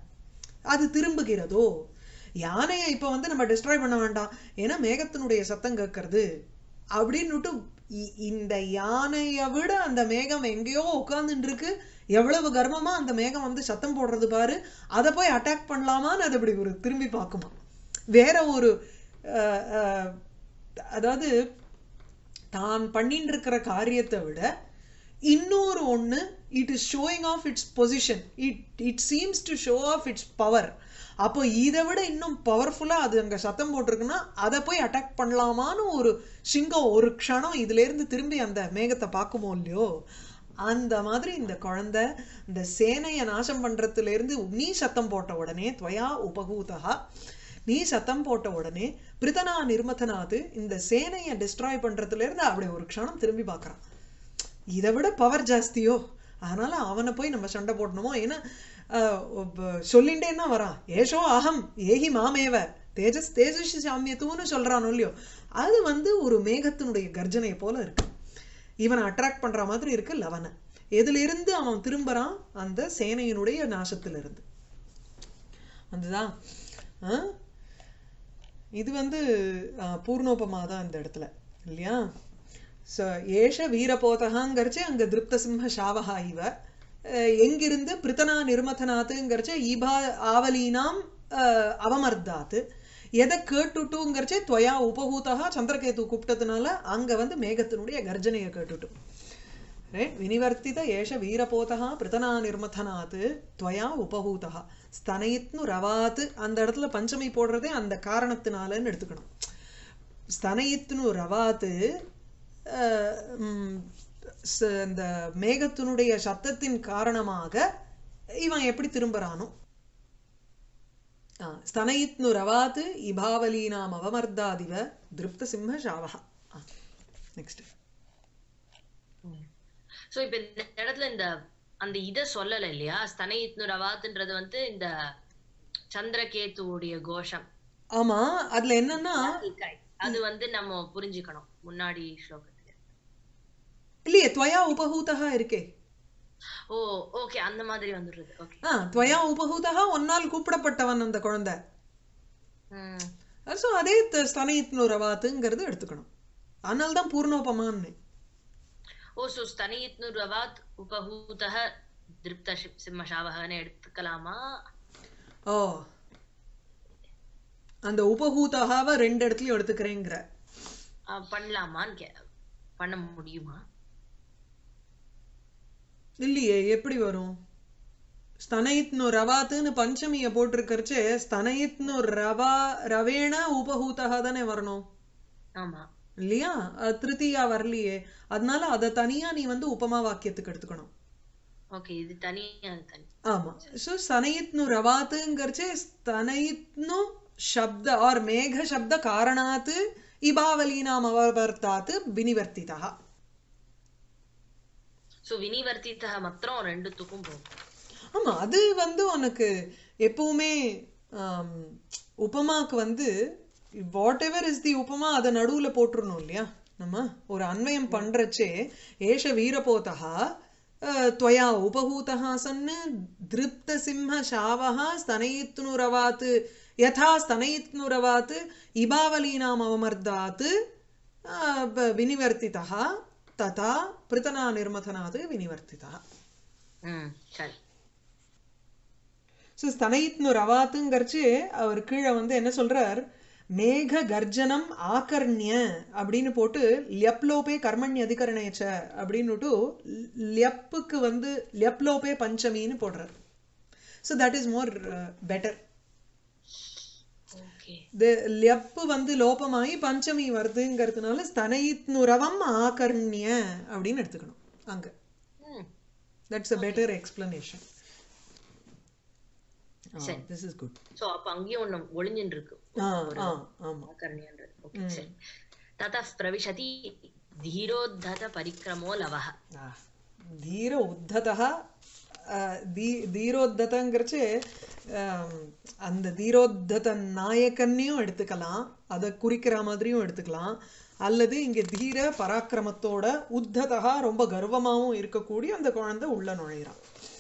அது திரும்புகிறதோ யானையை இப்ப வந்து நம்ம டிஸ்ட்ராய் பண்ண வேண்டாம் ஏன்னா மேகத்தினுடைய சத்தம் கேட்கறது அப்படின்னுட்டு இ- இந்த யானையை விட அந்த மேகம் எங்கேயோ உட்கார்ந்துட்டு இருக்கு எவ்வளவு கர்வமா அந்த மேகம் வந்து சத்தம் போடுறது பாரு அதை போய் அட்டாக் பண்ணலாமான்னு அது அப்படி ஒரு திரும்பி பார்க்குமா வேற ஒரு அஹ், அஹ், அதாவது தான் பண்ணிட்டு இருக்கிற காரியத்தை விட இன்னொரு ஒண்ணு it is showing off its position it it seems to show off its power அப்போ இதை விட இன்னும் பவர்ஃபுல்லா அது அங்க சத்தம் போட்டிருக்குன்னா அதை போய் அட்டாக் பண்ணலாமான்னு ஒரு சிங்கம் ஒரு க்ஷணம் இதுல இருந்து திரும்பி அந்த மேகத்தை பார்க்குமோ இல்லையோ அந்த மாதிரி இந்த குழந்தை இந்த சேனையை நாசம் பண்றதுல இருந்து நீ சத்தம் போட்ட உடனே துவயா உபகூதா நீ சத்தம் போட்ட உடனே பிரிதனா நிர்மதனாது இந்த சேனையை டிஸ்ட்ராய் பண்றதுல இருந்து அப்படி ஒரு க்ஷணம் திரும்பி பார்க்கறான் இதை விட பவர் ஜாஸ்தியோ அதனால அவனை போய் நம்ம சண்டை போடணுமோ ஏன்னா ஆஹ், ஒப்ப- சொல்லிண்டேன்னா வரான் ஏஷோ அகம் ஏஹி மாமேவ தேஜஸ் தேஜஸ் சாமியத்துவன்னு சொல்றானோ இல்லையோ அது வந்து ஒரு மேகத்தினுடைய கர்ஜனை போல இருக்கு இவனை அட்ராக்ட் பண்ற மாதிரி இருக்கு லவனை எதுல இருந்து அவன் திரும்புறான் அந்த சேனையினுடைய நாசத்திலிருந்து வந்துதான் ஆ? இது வந்து ஆ, பூர்ணோபமா தான் இந்த இடத்துல இல்லையா ஸோ ஏஷ வீரபோதகாங்கிறச்சு அங்க திருப்த சிம்ம ஷாவஹா இவ அஹ், எங்கிருந்து பிரித்தனா நிர்மதனாத்துங்கிறச்சு ஈபா ஆவலீனாம் அஹ், அவமர்தாத்து எதை கேட்டுட்டுங்கிறச்சே துவயா உபகூதா சந்திரகேது கூப்பிட்டதுனால அங்க வந்து மேகத்தினுடைய கர்ஜனையை கேட்டுட்டு ரைட் வினிவர்த்தித ஏஷ வீரபோதா பிரித்தனா நிர்மதனாத் துவயா உபகூதா ஸ்தனயித்னு ரவாத் அந்த இடத்துல பஞ்சமி போடுறதே அந்த காரணத்தினாலன்னு எடுத்துக்கணும் ஸ்தனயித்னு ரவாத் அஹ், ம், ச- இந்த மேகத்தினுடைய சத்தத்தின் காரணமாக இவன் எப்படி திரும்புறானோ ஆ, ஸ்தனயித்னு ரவாத் இபாவலீனாம் அவமர்தாதிவ திருப்த சிம்ம ஷாவஹா நெக்ஸ்ட் சோ இப்ப இந்த இடத்துல இந்த அந்த இத சொல்லல இல்லையா ஸ்தனயித்னு ரவாத்ன்றது வந்து இந்த சந்திரகேத்துவுடைய கோஷம் ஆமா அதுல என்னன்னா அது வந்து நம்ம புரிஞ்சுக்கணும் முன்னாடி ஸ்லோகத்துல இல்லையே துவயா உபகூதா இருக்கே ஓ ஓகே அந்த மாதிரி வந்துடுறது ஓகே ஆ துவயா உபகூதா ஒன்னால் கூப்பிடப்பட்டவன் அந்த குழந்தை ம் ஸோ அதே த- ஸ்தனயித்னு ரவாத்துங்கிறது எடுத்துக்கணும் அதனால தான் பூர்ணோபமான்னு ஓ சோ ஸ்தனயித்னுரவாத் உபஹூதः திருப்த ஷி- சிம்மஷாவகன்னு எடுத்துக்கலாமா ஓ அந்த உபஹூதகாவை ரெண்டு இடத்துலயும் எடுத்துக்கிறேங்கிற ஆ, பண்ணலாமான்னு கே பண்ண முடியுமா இல்லையே எப்படி வரும் ஸ்தனயித்னு ரவாத்துன்னு பஞ்சமிய போட்டிருக்கறச்சு ஸ்தனயித்னு ரவா ரவேண உபஹூதகா தானே வரணும் ஆமா இல்லையா அது திருத்தியா வரலையே அதனால அதை தனியா நீ வந்து உபமா வாக்கியத்துக்கு எடுத்துக்கணும் ஓகே இது தனியா அது தனி ஆமா ஸோ ஸ்தனயித்னு ரவாத்துங்கிறச்சு ஸ்தனயித்னு சப்த ஆர் மேக சப்த காரணாத் இபாவலீனாம் அவவர்த்தாத் வினிவர்த்திதா சோ வினிவர்த்தித்தः மாத்திரம் ரெண்டுத்துக்கும் போகும் ஆமா அது வந்து உனக்கு எப்பவுமே ஆம், உபமாக்கு வந்து வாட் எவர் இஸ் தி உபமா அதை நடுவுல போட்டுறணும் இல்லையா நம்ம ஒரு அன்வயம் பண்றச்சே ஏஷ வீரபோதா அஹ், त्वया उपहूतः सन् दृप्तसिंहशावः स्तनयित्नुरवात् यथा स्तनयित्नुरवात् इबावलीनाम् अवमर्दात् अह, ब- विनिवर्तितः तथा पृतनानिर्मथनात् विनिवर्तितः ம் சரி ஸோ ஸ்தனயித்னு ரவாத்துங்கிறச்சு அவர் கீழே வந்து என்ன சொல்றார் மேக கர்ஜனம் ஆகர்ணிய அப்படின்னு போட்டு லியப்லோபே கர்மண்ய அதிகரணேச்ச அப்படின்னுட்டு லியப்புக்கு வந்து லியப்லோபே பஞ்சமின்னு போடுறார் so that is more better okay லியப்பு வந்து லோபமாயி பஞ்சமி வருதுங்கிறதுனால ஸ்தனயித்னுரவம் ஆகர்ணிய அப்படின்னு எடுத்துக்கணும் அங்க ம் தட்ஸ் அ பெட்டர் எக்ஸ்பிளனேஷன் சரி. திஸ் இஸ் குட் சோ அப்ப அங்கேயும் ஒண்ணு ஒளிஞ்சின்னு இருக்கு ஆ ஆ ஆமா ஆகர்ணியன்றது ஓகே சரி ततः प्रविशति धीरोद्धत परिक्रमो लवः ஆ, தீர உத்ததா தீ தீரோத்ததங்கிறச்சு ஆம், அந்த தீரோத்தத நாயக்கன்னையும் எடுத்துக்கலாம் அதை குறிக்கிற மாதிரியும் எடுத்துக்கலாம் அல்லது இங்க தீர பராக்கிரமத்தோட உத்ததா ரொம்ப கர்வமாவும் இருக்கக்கூடிய அந்த குழந்தை உள்ள நுழையிறான்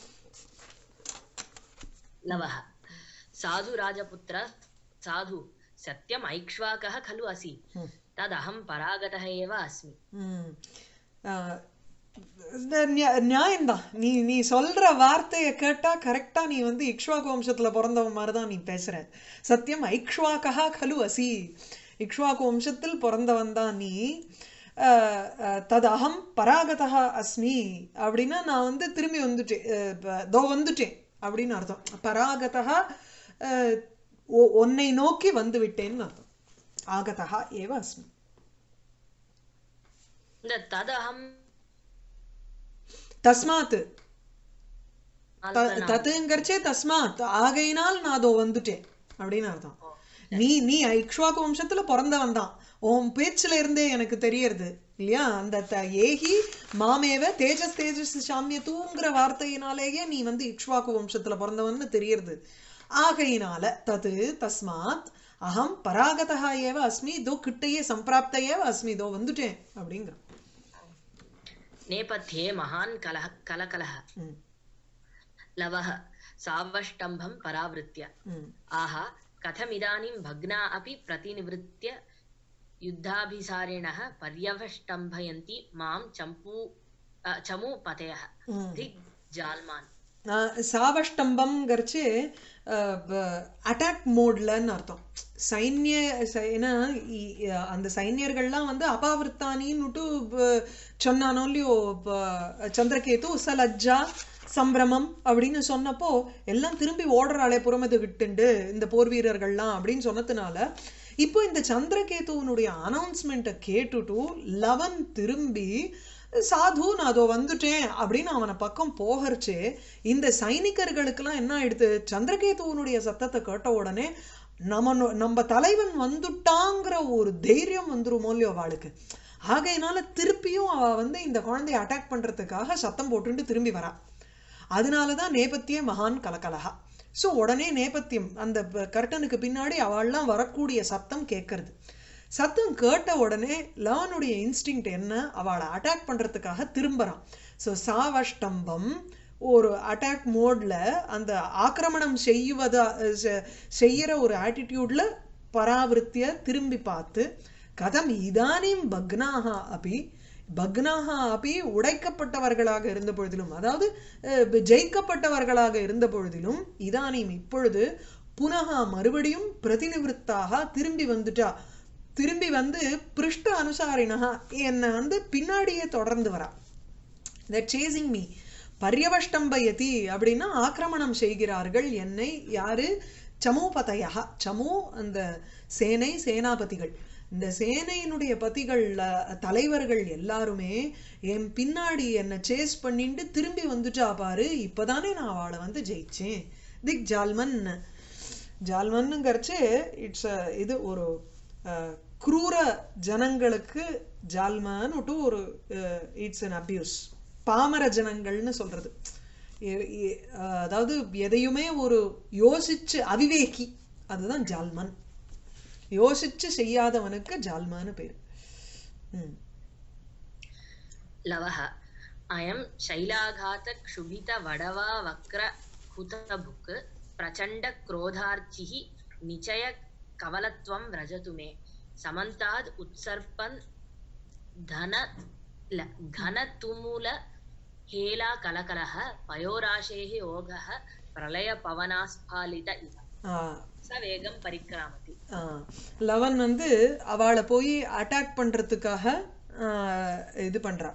लवः साधु राजपुत्र साधु सत्यम् ऐक्ष्वाकः खलु असि तदहं परागतः एव अस्मि ம். ஆ, இந்த நியா- நியாயம்தான் நீ நீ சொல்ற வார்த்தையை கேட்டா கரெக்டா நீ வந்து இக்ஷ்வாக்கு வம்சத்துல பிறந்தவன் மாதிரி தான் நீ பேசுற சத்தியம் ஐக்ஷ்வாக்கா கலு அசி இக்ஷ்வாக்கு வம்சத்தில் பிறந்தவன் தான் நீ அஹ், அஹ், தது அகம் பராகதா அஸ்மி அப்படின்னா நான் வந்து திரும்பி வந்துட்டேன் அஹ், ப- தோ வந்துட்டேன் அப்படின்னு அர்த்தம் பராகதா அஹ், ஒ- உன்னை நோக்கி வந்து விட்டேன்னு அர்த்தம் ஆகதா ஏவ அஸ்மி இந்த ததஹம் தஸ்மாத் அதுதான் தத்துங்கிறச்சே தஸ்மாத் ஆகையினால் நான் அதோ வந்துட்டேன் அப்படின்னு அர்த்தம் நீ நீ ஐக்ஷ்வாக்கு வம்சத்துல பிறந்தவன் தான் உன் பேச்சுல இருந்தே எனக்கு தெரியறது இல்லையா அந்த த- ஏகி மாமேவ தேஜஸ் தேஜஸ் சாமியத்தூங்கிற வார்த்தையினாலேயே நீ வந்து இக்ஷ்வாக்கு வம்சத்துல பிறந்தவன்னு தெரியறது ஆகையினால தது தஸ்மாத் அகம் பராகதா ஏவ அஸ்மி இதோ கிட்டையே சம்பிராப்த ஏவ அஸ்மி இதோ வந்துட்டேன் அப்படிங்கிற नेपथ्ये महान् कलह कलकलः ம் लवः सावष्टम्भं परावृत्य ம் आह कथमिदानीं भग्ना अपि प्रतिनिवृत्य युद्धाभिसारिणः पर्यवष्टम्भयन्ति मां चम्पू अ, चमूपतयः ம் दिग्जाल्मान् நான் சாவஷ்டம்பம்ங்கிறச்சு அட்டாக் மோட்லன்னு அர்த்தம் சைன்ய ச- ஏன்னா இ- அந்த சைன்யர்கள்லாம் வந்து அபாவிருத்தானின்னுட்டு ப- சொன்னானோ இல்லையோ ப- சந்திரகேது சலஜ்ஜா சம்பிரமம் அப்படின்னு சொன்னப்போ எல்லாம் திரும்பி ஓடுறாளே புறமது விட்டுண்டு இந்த போர் வீரர்கள்லாம் அப்படின்னு சொன்னதுனால இப்போ இந்த சந்திரகேதுவனுடைய அனௌன்ஸ்மெண்ட்டை கேட்டுட்டு லவன் திரும்பி சாது நான் அதோ வந்துட்டேன் அப்படின்னு அவனை பக்கம் போகரிச்சு இந்த சைனிகர்களுக்கெல்லாம் என்ன ஆயிடுது சந்திரகேதுவனுடைய சத்தத்தை கேட்ட உடனே நம்ம நொ- நம்ம தலைவன் வந்துட்டாங்கிற ஒரு தைரியம் வந்துருமோ இல்லையோ அவளுக்கு ஆகையினால திருப்பியும் அவ வந்து இந்த குழந்தைய அட்டாக் பண்றதுக்காக சத்தம் போட்டுட்டு திரும்பி வரா அதனாலதான் நேபத்திய மகான் கலகலகா ஸோ உடனே நேபத்தியம் அந்த ப- கர்ட்டனுக்கு பின்னாடி அவள்லாம் வரக்கூடிய சத்தம் கேட்கறது சத்தம் கேட்ட உடனே லவனுடைய இன்ஸ்டிங்க்ட் என்ன அவளை அட்டாக் பண்றதுக்காக திரும்புறான் ஸோ சாவஷ்டம்பம் ஒரு அட்டாக் மோட்ல அந்த ஆக்கிரமணம் செய்வதா செ- செய்யற ஒரு ஆட்டிடியூட்ல பராவிருத்திய திரும்பி பார்த்து கதம் இதானீம் பக்னாக அப்படி பக்னாக அப்படி உடைக்கப்பட்டவர்களாக இருந்த பொழுதிலும் அதாவது அஹ், ஜெயிக்கப்பட்டவர்களாக இருந்த பொழுதிலும் இதானீம் இப்பொழுது புனகா மறுபடியும் பிரதிநிவృత్தாக திரும்பி வந்துட்டா திரும்பி வந்து பிருஷ்ட அனுசாரினகா என்னை வந்து பின்னாடியே தொடர்ந்து வரா that chasing me பரியவஷ்டம்பயதி அப்படின்னா ஆக்கிரமணம் செய்கிறார்கள் என்னை யாரு சமூபதையா சமூ அந்த சேனை சேனாபதிகள் இந்த சேனையினுடைய பதிகள் அஹ், தலைவர்கள் எல்லாருமே என் பின்னாடி என்னை சேஸ் பண்ணிட்டு திரும்பி வந்துட்டா பாரு இப்பதானே நான் அவளை வந்து ஜெயிச்சேன் திக் ஜால்மன் ஜால்மன்னுங்கிறச்சு இட்ஸ் இது ஒரு அஹ், குரூர ஜனங்களுக்கு ஜால்மான்னு ஒரு இட்ஸ் an அபியூஸ் பாமர ஜனங்கள்னு சொல்றது எ- எ- அஹ், அதாவது எதையுமே ஒரு யோசிச்சு அவிவேகி அதுதான் ஜால்மன் யோசிச்சு செய்யாதவனுக்கு ஜால்மான்னு பேரு ம் लवः अयं शैलाघातक्षुभितवडवा वक्रहुतभुक् प्रचण्डक्रोधार्चिः निचयकवलत्वं व्रजतु मे समन्ताद् उत्सर्पन् धन ल- घनतुमुल हेलाकलकलः पयोराशेः ओघः प्रलयपवनास्फालित इव ஆ स वेगं परिक्रामति ஆ, லவன் வந்து அவளை போய் அட்டாக் பண்றதுக்காக ஆ, இது பண்றா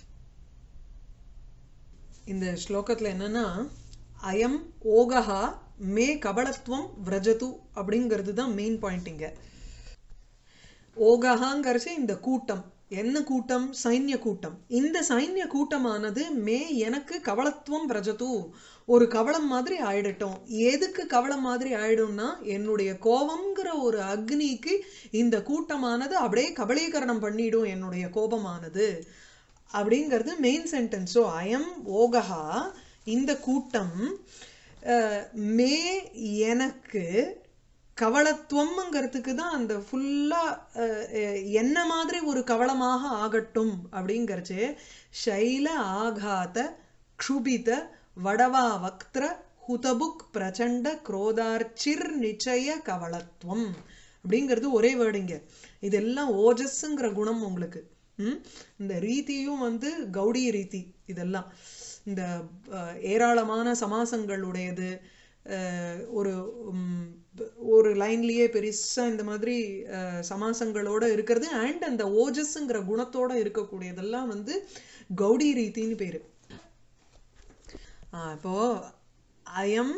இந்த ஸ்லோகத்துல என்னன்னா அயம் ஓகஹா மே கபலத்துவம் விரஜது அப்படிங்கிறது தான் மெயின் பாயிண்ட் இங்க ஓகஹாங்கிறச்சு இந்த கூட்டம் என்ன கூட்டம் சைன்ய கூட்டம் இந்த சைன்ய கூட்டமானது மே எனக்கு கவலத்துவம் பிரஜது ஒரு கவளம் மாதிரி ஆயிடட்டும் எதுக்கு கவளம் மாதிரி ஆயிடும்னா என்னுடைய கோபம்ங்கிற ஒரு அக்னிக்கு இந்த கூட்டமானது அப்படியே கபலீகரணம் பண்ணிடும் என்னுடைய கோபமானது அப்படிங்கிறது மெயின் சென்டென்ஸ் ஸோ அயம் ஓகஹா இந்த கூட்டம் அஹ், மே எனக்கு கவளத்துவம்ங்கிறதுக்கு தான் அந்த ஃபுல்லா என்ன மாதிரி ஒரு கவளமாக ஆகட்டும் அப்படிங்கிறச்சு சைல ஆகாத க்ஷுபித வடவா வக்திர ஹுதபுக் பிரச்சண்ட குரோதார்ச்சிர் நிச்சய கவளத்துவம் அப்படிங்கிறது ஒரே வேர்டுங்க இதெல்லாம் ஓஜஸ்ங்கிற குணம் உங்களுக்கு ம்? இந்த ரீதியும் வந்து கௌடி ரீதி இதெல்லாம் இந்த அஹ், ஏராளமான சமாசங்களுடையது அஹ், ஒரு ம், ஒரு லைன்லயே பெருசா இந்த மாதிரி அஹ், சமாசங்களோட இருக்கிறது அண்ட் அந்த ஓஜஸ்ங்கிற குணத்தோட இருக்கக்கூடியதெல்லாம் வந்து கௌடி ரீதின்னு பேரு ஆ, இப்போ அயம்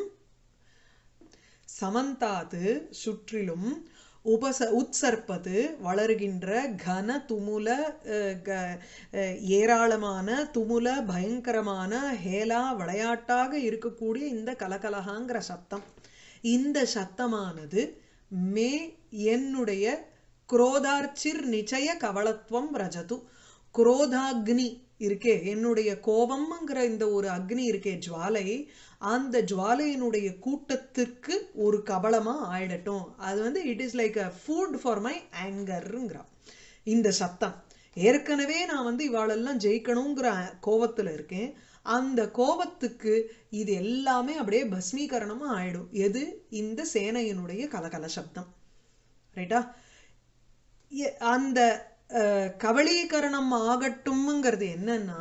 சமந்தாது சுற்றிலும் உபச உட்சர்ப்பது வளர்கின்ற கன துமுல அஹ், க- அஹ், ஏராளமான துமுல பயங்கரமான ஹேலா விளையாட்டாக இருக்கக்கூடிய இந்த கலகலகாங்கிற சத்தம் இந்த சத்தமானது மே என்னுடைய குரோதார்ச்சிர் நிச்சய கவலத்துவம் ரஜது குரோதாக்னி இருக்கே என்னுடைய கோபம்ங்கிற இந்த ஒரு அக்னி இருக்கே ஜுவாலை அந்த ஜுவாலையினுடைய கூட்டத்திற்கு ஒரு கபலமா ஆயிடட்டும் அது வந்து it is like a food for my ஆங்கர்ங்கிறா இந்த சத்தம் ஏற்கனவே நான் வந்து இவாளெல்லாம் ஜெயிக்கணுங்கிற கோபத்துல இருக்கேன் அந்த கோபத்துக்கு இது எல்லாமே அப்படியே பஸ்மீகரணமா ஆயிடும் எது இந்த சேனையினுடைய கலகல சப்தம் ரைட்டா எ- அந்த அஹ், கபலீகரணம் ஆகட்டும்ங்கிறது என்னன்னா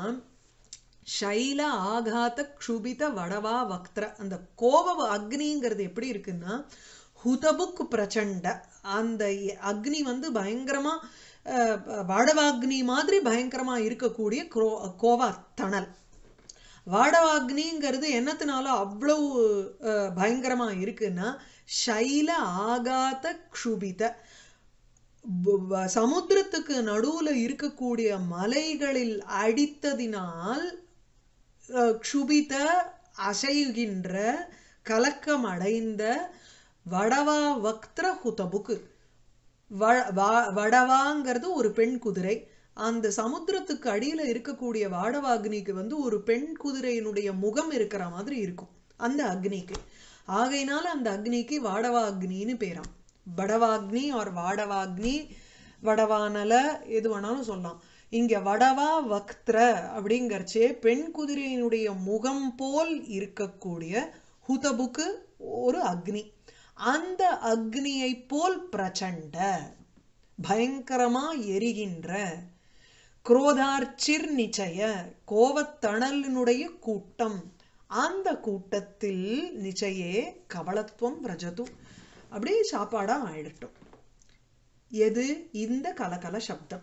சைல ஆகாத க்ஷுபித வடவா வக்திர அந்த கோப அக்னிங்கிறது எப்படி இருக்குன்னா ஹுதபுக் பிரச்சண்ட அந்த எ- அக்னி வந்து பயங்கரமா அஹ், வாடவாக்னி மாதிரி பயங்கரமா இருக்கக்கூடிய குரோ கோவா தணல் வாடவாக்னிங்கிறது என்னத்தினால அவ்வளவு அஹ், பயங்கரமா இருக்குன்னா சைல ஆகாத க்ஷுபித ப- ப- சமுத்திரத்துக்கு நடுவுல இருக்கக்கூடிய மலைகளில் அடித்ததினால் அஹ், க்ஷுபித அசைகின்ற கலக்கம் அடைந்த வடவா வக்திர ஹுதபுக்கு வ- வா- வடவாங்கிறது ஒரு பெண் குதிரை அந்த சமுத்திரத்துக்கு அடியில இருக்கக்கூடிய வாடவாக்னிக்கு வந்து ஒரு பெண் குதிரையினுடைய முகம் இருக்கிற மாதிரி இருக்கும் அந்த அக்னிக்கு ஆகையினால அந்த அக்னிக்கு வாடவாக்னின்னு பேராம் வடவாக்னி ஆர் வாடவாக்னி வடவானல எது வேணாலும் சொல்லலாம் இங்க வடவா வக்திர அப்படிங்கறச்சே பெண் குதிரையினுடைய முகம் போல் இருக்கக்கூடிய ஹுதபுக்கு ஒரு அக்னி அந்த அக்னியை போல் பிரச்சண்ட பயங்கரமா எரிகின்ற குரோதார்ச்சிர் நிச்சய கோவத்தணலினுடைய கூட்டம் அந்த கூட்டத்தில் நிச்சயே கபலத்துவம் ரஜது அப்படியே சாப்பாடா ஆயிடட்டும் எது இந்த கலகல சப்தம்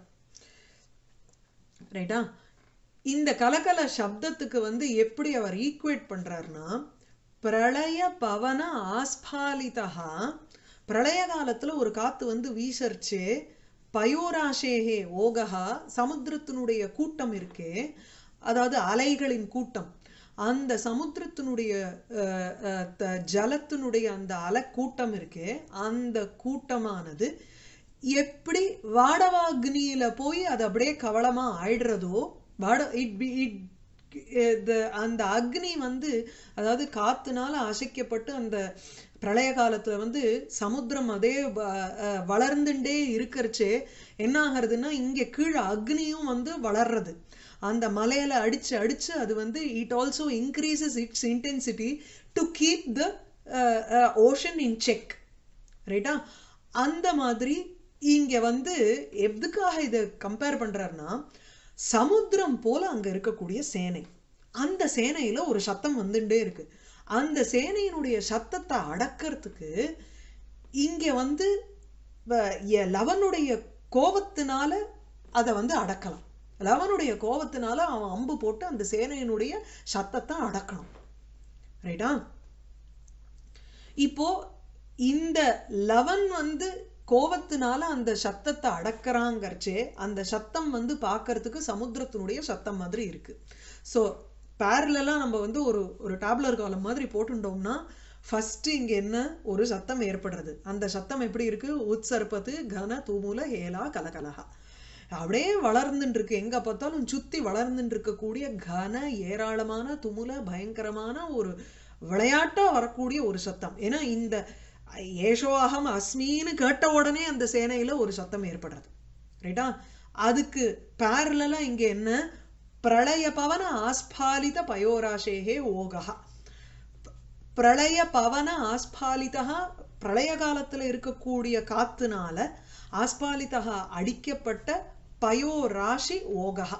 ரைட்டா இந்த கலகல சப்தத்துக்கு வந்து எப்படி அவர் ஈக்குவேட் பண்றாருன்னா பிரளய பவன ஆஸ்பாலிதா பிரளய காலத்துல ஒரு காத்து வந்து வீசர்ச்சே பயோராசேகே ஓகஹா சமுத்திரத்தினுடைய கூட்டம் இருக்கே அதாவது அலைகளின் கூட்டம் அந்த சமுத்திரத்தினுடைய அஹ், அஹ், த- ஜலத்தினுடைய அந்த அலை கூட்டம் இருக்கே அந்த கூட்டமானது எப்படி வாடவாக்னியில போய் அது அப்படியே கவளமா ஆயிடுறதோ வாட இட் பி இட் அந்த அக்னி வந்து அதாவது காத்துனால அசைக்கப்பட்டு அந்த பிரளய காலத்துல வந்து சமுத்திரம் அதே வ- அஹ் வளர்ந்துட்டே இருக்கறச்சே என்ன ஆகுறதுன்னா இங்க கீழே அக்னியும் வந்து வளர்றது அந்த மலையில அடிச்சு அடிச்சு அது வந்து it also increases its intensity to keep the ocean in check ரைட்டா அந்த மாதிரி இங்க வந்து எதுக்காக இதை கம்பேர் பண்றாருன்னா சமுத்திரம் போல அங்க இருக்கக்கூடிய சேனை அந்த சேனையில ஒரு சத்தம் வந்துட்டே இருக்கு அந்த சேனையினுடைய சத்தத்தை அடக்கிறதுக்கு இங்க வந்து வ- எ- லவனுடைய கோபத்தினால அதை வந்து அடக்கலாம் லவனுடைய கோபத்தினால அவன் அம்பு போட்டு அந்த சேனையினுடைய சத்தத்தை அடக்கணும் ரைட்டா இப்போ இந்த லவன் வந்து கோவத்தினால அந்த சத்தத்தை அடக்கறாங்கறச்சே அந்த சத்தம் வந்து பார்க்கறதுக்கு சமுத்திரத்தினுடைய சத்தம் மாதிரி இருக்கு ஸோ பேரலா நம்ம வந்து ஒரு ஒரு டேப்லர் காலம் மாதிரி போட்டுட்டோம்னா ஃபர்ஸ்ட் இங்க என்ன ஒரு சத்தம் ஏற்படுறது அந்த சத்தம் எப்படி இருக்கு உத்சர்பத்து கன துமுல ஹேலா கலகலஹா அப்படியே வளர்ந்துட்டு இருக்கு எங்க பார்த்தாலும் சுத்தி வளர்ந்துட்டு இருக்கக்கூடிய கன ஏராளமான துமுல பயங்கரமான ஒரு விளையாட்டா வரக்கூடிய ஒரு சத்தம் ஏன்னா இந்த ஏஷோ அகம் அஸ்மின்னு கேட்ட உடனே அந்த சேனையில ஒரு சத்தம் ஏற்படுறது ரைட்டா அதுக்கு பேரலா இங்க என்ன பிரளய பவன ஆஸ்பாலித பயோராசேகே ஓகஹா பிரளய பவன ஆஸ்பாலிதா பிரளய காலத்துல இருக்கக்கூடிய காத்துனால ஆஸ்பாலிதா அடிக்கப்பட்ட பயோராசி ஓகஹா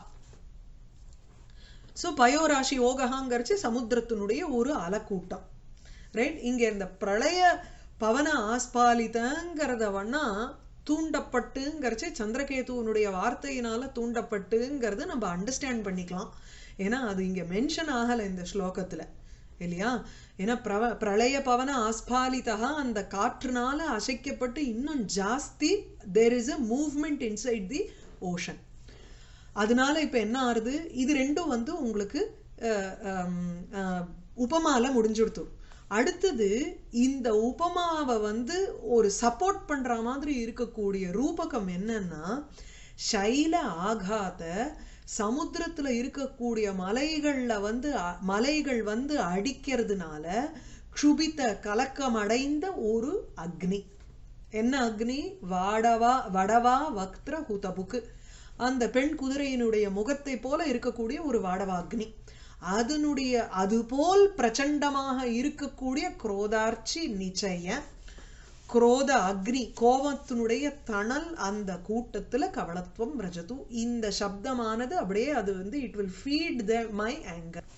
ஸோ பயோராசி ஓகஹாங்கிறச்சு சமுத்திரத்தினுடைய ஒரு அலக்கூட்டம் ரைட் இங்க இந்த பிரளய பவன ஆஸ்பாலிதங்கிறத வண்ணா தூண்டப்பட்டுங்கிறச்சு சந்திரகேதுவனுடைய வார்த்தையினால தூண்டப்பட்டுங்கிறது நம்ம அண்டர்ஸ்டாண்ட் பண்ணிக்கலாம் ஏன்னா அது இங்க மென்ஷன் ஆகல இந்த ஸ்லோகத்துல இல்லையா ஏன்னா பிரவ பிரளய பவன ஆஸ்பாலிதா அந்த காற்றுனால அசைக்கப்பட்டு இன்னும் ஜாஸ்தி there is a movement inside the ocean அதனால இப்ப என்ன ஆறுது இது ரெண்டும் வந்து உங்களுக்கு அஹ், ஹம், அஹ், உபமால முடிஞ்சுடுத்து அடுத்தது இந்த உபமாவை வந்து ஒரு சப்போர்ட் பண்ற மாதிரி இருக்கக்கூடிய ரூபகம் என்னன்னா சைல ஆகாத சமுத்திரத்துல இருக்கக்கூடிய மலைகள்ல வந்து அ- மலைகள் வந்து அடிக்கிறதுனால க்ஷுபித்த கலக்கமடைந்த ஒரு அக்னி என்ன அக்னி வாடவா வடவா வக்திர ஹுதபுக்கு அந்த பெண் குதிரையினுடைய முகத்தை போல இருக்கக்கூடிய ஒரு வாடவா அக்னி அதனுடைய அதுபோல் பிரச்சண்டமாக இருக்கக்கூடிய குரோதார்ச்சி நிச்சய குரோத அக்னி கோபத்தினுடைய தணல் அந்த கூட்டத்துல கவலத்துவம் ரஜது இந்த சப்தமானது அப்படியே அது வந்து it will feed the my anchor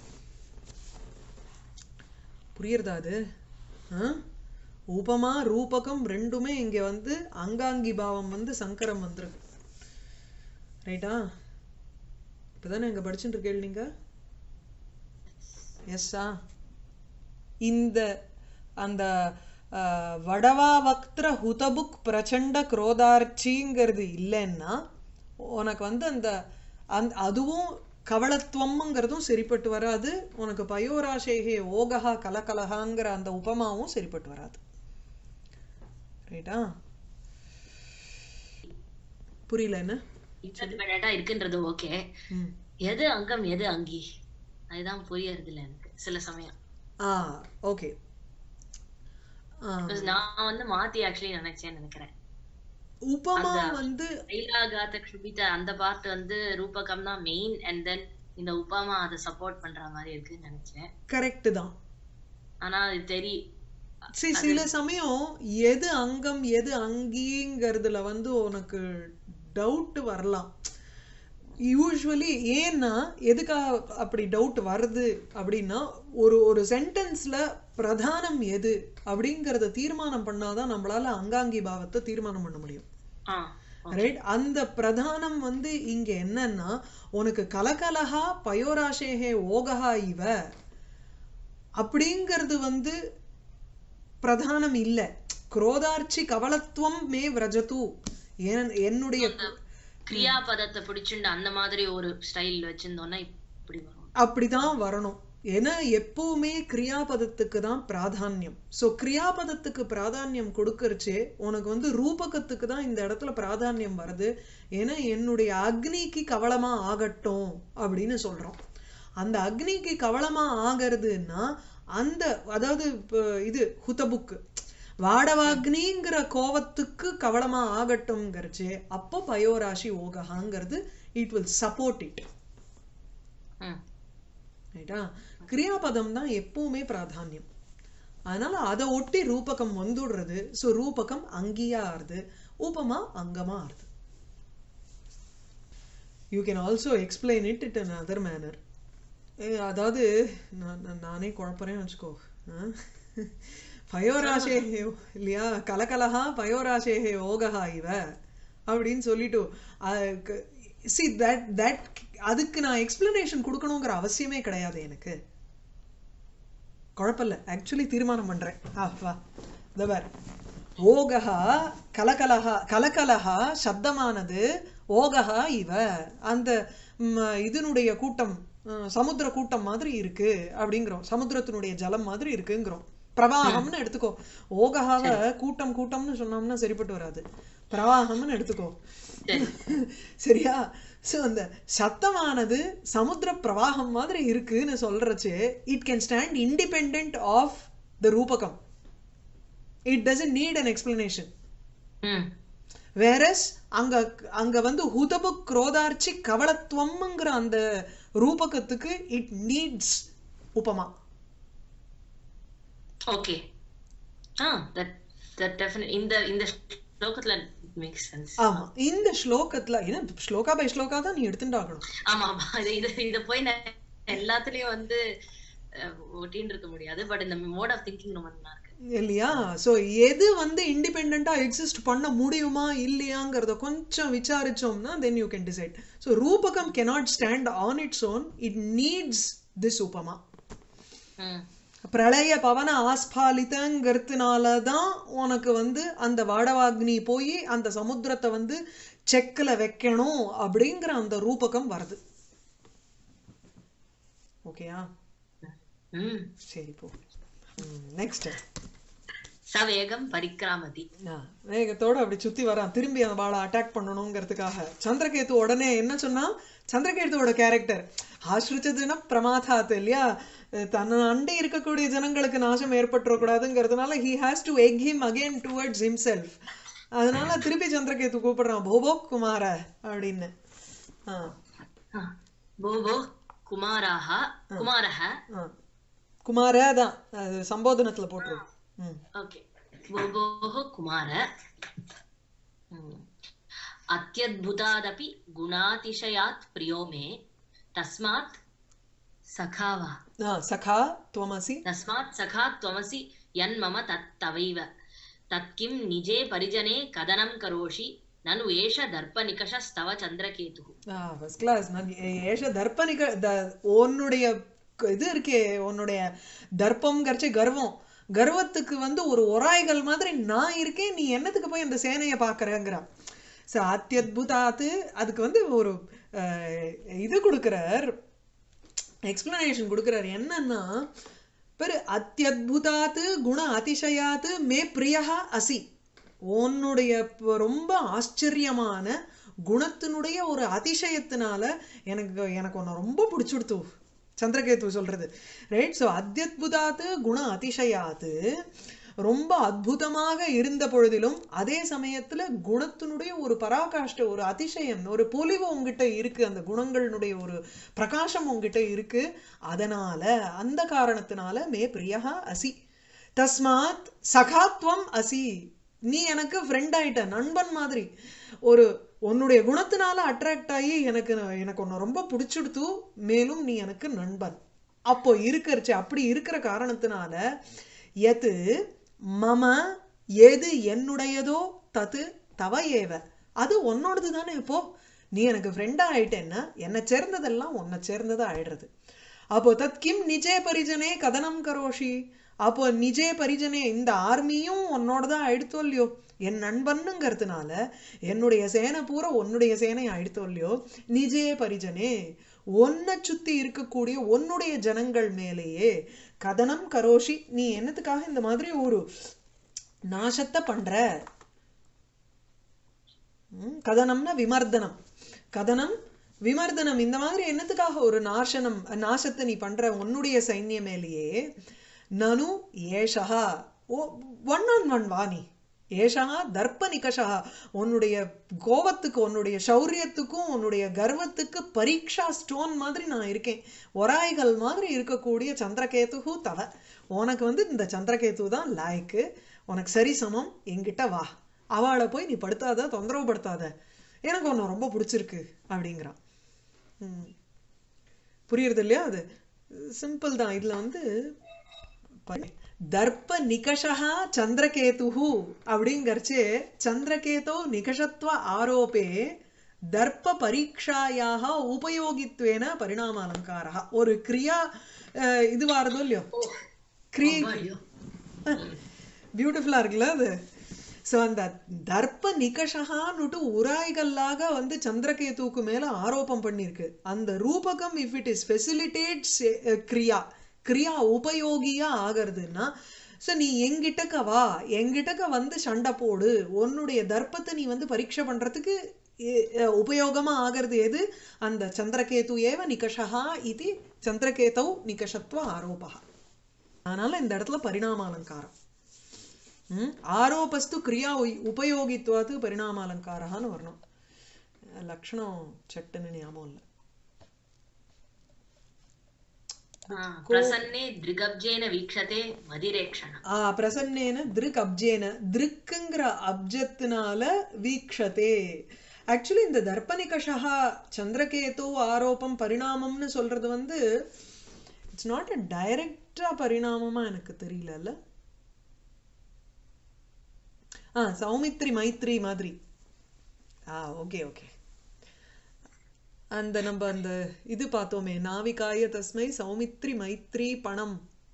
புரியுறதா அது ஆ? உபமா ரூபகம் ரெண்டுமே இங்க வந்து அங்காங்கி பாவம் வந்து சங்கரம் வந்திருக்கு ரைட்டா இப்பதானே இங்க படிச்சுட்டு இருக்கேள் நீங்க எஸ்ஸா இந்த அந்த ஆஹ், வடவா வக்திர ஹுதபுக் பிரச்சண்ட குரோதார்ச்சிங்கிறது இல்லைன்னா உனக்கு வந்து அந்த அந்த அதுவும் கவளத்துவம்ங்கிறதும் சரிப்பட்டு வராது உனக்கு பயோராசேகே ஓகஹா கலகலகாங்கிற அந்த உபமாவும் சரிப்பட்டு வராது ரைட்டா புரியல என்ன இன்டர்டிபெண்டா இருக்குன்றது ஓகே ம் எது அங்கம் எது அங்கி அதுதான் புரியறது இல்ல எனக்கு சில சமயம் ஆ ஓகே ஆ Because நான் வந்து மாத்தி ஆக்சுவலி நினைச்சேன்னு நினைக்கிறேன் உபமா அந்த- வந்து தைலாகாத க்ஷுபித அந்த பார்ட் வந்து ரூபகம் தான் மெயின் அண்ட் தென் இந்த உபாமா அதை சப்போர்ட் பண்ற மாதிரி இருக்குன்னு நினைச்சேன் கரெக்ட் தான் ஆனா அது தெரி சரி சில சமயம் எது அங்கம் எது அங்கிங்கிறதுல வந்து உனக்கு டவுட் வரலாம் யூஸ்வலி ஏன்னா எதுக்காக அப்படி டவுட் வருது அப்படின்னா ஒரு ஒரு சென்டென்ஸ்ல பிரதானம் எது அப்படிங்கறத தீர்மானம் பண்ணாதான் நம்மளால அங்காங்கி பாவத்தை தீர்மானம் பண்ண முடியும் ஆ ரைட் அந்த பிரதானம் வந்து இங்க என்னன்னா உனக்கு கலகலஹா பயோராசேகே ஓகஹா இவ அப்படிங்கிறது வந்து பிரதானம் இல்ல குரோதார்ச்சி கவலத்துவம் மே விரஜது ஏன் என்னுடைய கிரியாபதத்தை பிடிச்சுண்டு அந்த மாதிரி ஒரு ஸ்டைல் வச்சிருந்தோம்னா இப்படி வரும் அப்படிதான் வரணும் ஏன்னா எப்பவுமே கிரியாபதத்துக்கு தான் பிராதானியம் சோ கிரியாபதத்துக்கு பிராதானியம் கொடுக்கறச்சே உனக்கு வந்து ரூபகத்துக்கு தான் இந்த இடத்துல பிராதானியம் வருது ஏன்னா என்னுடைய அக்னிக்கு கவலமா ஆகட்டும் அப்படின்னு சொல்றோம் அந்த அக்னிக்கு கவலமா ஆகிறதுன்னா அந்த அதாவது இப்ப இது ஹுதபுக்கு வாடவாக்னிங்கிற கோவத்துக்கு கவலமா ஆகட்டும்ங்கிறச்சே அப்போ பயோராசி ஓகஹாங்கிறது இட் வில் சப்போர்ட் இட் ம் ரைட்டா கிரியாபதம் தான் எப்பவுமே பிராதானியம் அதனால அதை ஒட்டி ரூபகம் வந்துடுறது ஸோ ரூபகம் அங்கியா ஆறுது உபமா அங்கமா ஆறுது you can also explain it it an other manner அதாவது நான் நான் நானே குழப்பறேன்னு வச்சுக்கோ பயோராசேஹே இல்லையா கலகலஹா பயோராசேஹே ஓகஹா இவ அப்படின்னு சொல்லிட்டு சி தட் தட் அதுக்கு நான் எக்ஸ்பிளனேஷன் கொடுக்கணுங்கிற அவசியமே கிடையாது எனக்கு குழப்பம் இல்லை ஆக்சுவலி தீர்மானம் பண்றேன் ஆ வா இந்த பார் ஓகஹா கலகலஹா கலகலஹா சப்தமானது ஓகஹா இவ அந்த ம், இதனுடைய கூட்டம் ம், சமுத்திர கூட்டம் மாதிரி இருக்கு அப்படிங்கிறோம் சமுத்திரத்தினுடைய ஜலம் மாதிரி இருக்குங்கிறோம் பிரவாகம்னு எடுத்துக்கோ ஓகஹாவை கூட்டம் கூட்டம்னு சொன்னோம்னா சரிப்பட்டு வராது பிரவாகம்னு எடுத்துக்கோ சரி சரியா சோ அந்த சத்தமானது சமுத்திர பிரவாகம் மாதிரி இருக்குன்னு சொல்றச்சு it can stand independent of the ரூபகம் it doesn't need an explanation ம் வேரஸ் அங்க அங்க வந்து ஹுதபு குரோதார்ச்சி கவலத்துவம்ங்கிற அந்த ரூபகத்துக்கு இட் நீட்ஸ் உபமா ஓகே ஆ தட் தட் டெஃபினட் இந்த இந்த ஸ்லோகத்துல மேக் சென்ஸ் ஆமா இந்த ஸ்லோகத்துல ஏன்னா ஸ்லோகா பை ஸ்லோகா தான் நீ எடுத்துட்டாகணும் ஆமா ஆமா இது இது இத போய் நான் எல்லாத்துலயும் வந்து அஹ், ஒட்டின்னு இருக்க முடியாது பட் இந்த மோட் ஆஃப் திங்கிங் ரொம்ப நல்லா இருக்கு இல்லையா சோ எது வந்து இண்டிபெண்டா எக்ஸிஸ்ட் பண்ண முடியுமா இல்லையாங்கிறத கொஞ்சம் விசாரிச்சோம்னா then you can decide so ரூபகம் cannot stand on its own it needs this உபமா ம் பிரளய பவன ஆஸ்பாலிதங்கிறதுனால தான் உனக்கு வந்து அந்த வாடவாக்னி போய் அந்த சமுத்திரத்தை வந்து செக்கில் வைக்கணும் அப்படிங்கிற அந்த ரூபகம் வருது ஓகேயா ம் சரி போ நெக்ஸ்ட் சவேகம் பரிக்ராமதி வேகத்தோட அப்படி சுத்தி வரான் திரும்பி அந்த வாழை அட்டாக் பண்ணணுங்கிறதுக்காக சந்திரகேத்து உடனே என்ன சொன்னா சந்திரகேத்துவோட கேரக்டர் ஆசிரிச்சதுன்னா பிரமாதாத் இல்லையா அஹ் தன்னை அண்டி இருக்கக்கூடிய ஜனங்களுக்கு நாசம் ஏற்பட்டுறக்கூடாதுங்கிறதுனால he has to egg him again towards himself அதனால திருப்பி சந்திரகேத்து கூப்பிடுறான் போபோ குமார அப்படின்னு ஆ ஆ. போபோ குமாராக குமாரः ஆ குமார தான் அது சம்போதனத்துல போட்டுரும் ம் ओके भोः कुमार हम्म। अत्यद्भुतादपि गुणातिशयात् प्रियो मे तस्मात् सखा वा ஆ சகா துவமசி तस्मात् सखा त्वमसि यन्मम तत् तवैव तत्किं निजे परिजने कदनं करोषि ननु एष दर्पनिकषस्तव चन्द्रकेतुः ஃபர்ஸ்ட் கிளாஸ் நான் ஏ- ஏஷ தர்ப்பனிக த உன்னுடைய க- இது இருக்கே உன்னுடைய தர்ப்பம்ங்கிறச்சு கர்வம் கர்வத்துக்கு வந்து ஒரு ஒராய்கள் மாதிரி நான் இருக்கேன் நீ என்னத்துக்கு போய் அந்த சேனையை பார்க்கறங்கிறான் ஸோ அத்தியுதாத்து அதுக்கு வந்து ஒரு அஹ், இது கொடுக்குறார் எக்ஸ்பிளனேஷன் கொடுக்குறார் என்னன்னா பெரு அத்தியுதாத்து குண அதிசயாத்து மே பிரியா அசி உன்னுடைய ப- ரொம்ப ஆச்சரியமான குணத்தினுடைய ஒரு அதிசயத்தினால எனக்கு எனக்கு உன்னை ரொம்ப பிடிச்சுடுத்து சந்திரகேத்து சொல்றது ரைட் ஸோ அத்தியுதாத்து குண அதிசயாத்து ரொம்ப அற்புதமாக இருந்த பொழுதிலும் அதே சமயத்துல குணத்தினுடைய ஒரு பராகாஷ்ட ஒரு அதிசயம் ஒரு பொலிவு உங்ககிட்ட இருக்கு அந்த குணங்களினுடைய ஒரு பிரகாசம் உங்ககிட்ட இருக்கு அதனால அந்த காரணத்தினால மே பிரியா அசி தஸ்மாத் சகாத்வம் அசி நீ எனக்கு ஃப்ரெண்ட் ஆயிட்ட நண்பன் மாதிரி ஒரு உன்னுடைய குணத்தினால அட்ராக்ட் ஆகி எனக்கு எனக்கு உன்னை ரொம்ப பிடிச்சிடுத்து மேலும் நீ எனக்கு நண்பன் அப்போ இருக்கிறச்சு அப்படி இருக்கிற காரணத்தினால எது மம எது என்னுடையதோ தது தவ ஏவ அது உன்னோடது தானே இப்போ நீ எனக்கு ஃப்ரெண்டா ஆயிட்டேன்னா என்னை சேர்ந்ததெல்லாம் உன்னை சேர்ந்ததா ஆயிடுறது அப்போ தத் கிம் நிஜே பரிஜனே கதனம் கரோஷி அப்போ நிஜே பரிஜனே இந்த ஆர்மியும் உன்னோட தான் ஆயிடுத்தோ இல்லையோ என் நண்பனுங்கிறதுனால என்னுடைய சேனை பூரா உன்னுடைய சேனை ஆயிடுத்தோ இல்லையோ நிஜே பரிஜனே உன்னை சுத்தி இருக்கக்கூடிய உன்னுடைய ஜனங்கள் மேலேயே கதனம் கரோஷி நீ என்னத்துக்காக இந்த மாதிரி ஒரு நாசத்தை பண்ற ம், கதனம்னா விமர்தனம் கதனம் விமர்தனம் இந்த மாதிரி என்னத்துக்காக ஒரு நாசனம் நாசத்தை நீ பண்ற உன்னுடைய சைன்ய மேலேயே நனு ஏஷா ஓ ஒன் ஆன் ஒன் வா நீ ஏஷா தர்ப்ப நிகஷா உன்னுடைய கோபத்துக்கு உன்னுடைய சௌரியத்துக்கும் உன்னுடைய கர்வத்துக்கு பரீட்சா ஸ்டோன் மாதிரி நான் இருக்கேன் ஒராய்கள் மாதிரி இருக்கக்கூடிய சந்திரகேதுகு தவ உனக்கு வந்து இந்த சந்திரகேது தான் லாய்க்கு உனக்கு சரி சமம் என்கிட்ட வா அவளை போய் நீ படுத்தாத தொந்தரவு படுத்தாத எனக்கு உன்னை ரொம்ப பிடிச்சிருக்கு அப்படிங்கிறான் ம். புரியுறது இல்லையா அது சிம்பிள் தான் இதுல வந்து ப- தர்ப்ப நிகஷா சந்திரகேதுஹு அப்படிங்கறச்சே சந்திரகேதோ நிகஷத்வ ஆரோபே தர்ப்ப பரீட்சாயாக உபயோகித்வேன பரிணாம அலங்காரா ஒரு கிரியா அஹ், இது வாரதோ இல்லையோ கிரி ஐயோ பியூட்டிஃபுல்லா இருக்குல்ல அது ஸோ அந்த தர்ப்ப நிகஷகான்னுட்டு உராய்கல்லாக வந்து சந்திரகேதுவுக்கு மேல ஆரோபம் பண்ணியிருக்கு அந்த ரூபகம் இஃப் இட் இஸ் ஃபெசிலிட்டேட்ஸ் கிரியா கிரியா உபயோகியா ஆகிறதுன்னா ஸோ நீ எங்கிட்டக்க வா எங்கிட்டக்க வந்து சண்டை போடு உன்னுடைய தர்ப்பத்தை நீ வந்து பரீட்சை பண்றதுக்கு எ- அஹ் உபயோகமா ஆகிறது எது அந்த சந்திரகேது ஏவ நிகஷா இது சந்திரகேதௌ நிகஷத்வ ஆரோபா அதனால இந்த இடத்துல பரிணாம அலங்காரம் ம்? ஆரோபஸ்து கிரியா உய்- உபயோகித்வாத்து பரிணாம அலங்காரஹான்னு வரணும் லக்ஷணம் சட்டுன்னு ஞாபகம் இல்லை ஆ, பிரசன்னே திருகப்ஜேன வீக்ஷதே மதிரேக்ஷண ஆ பிரசன்னேன திருக் அப்ஜேன திருக்குங்கிற அப்ஜத்தினால வீக்ஷதே ஆக்சுவலி இந்த தர்ப்பணிகஷா சந்திரகேது ஆரோபம் பரிணாமம்னு சொல்றது வந்து இட்ஸ் நாட் அ டைரக்டா பரிணாமமா எனக்கு தெரியல ஆ சௌமித்ரி மைத்ரி மாதிரி ஆ ஓகே ஓகே அந்த நம்ம அந்த இது பார்த்தோமே நாவிகாய தஸ்மை சௌமித்ரி மைத்ரி பணம்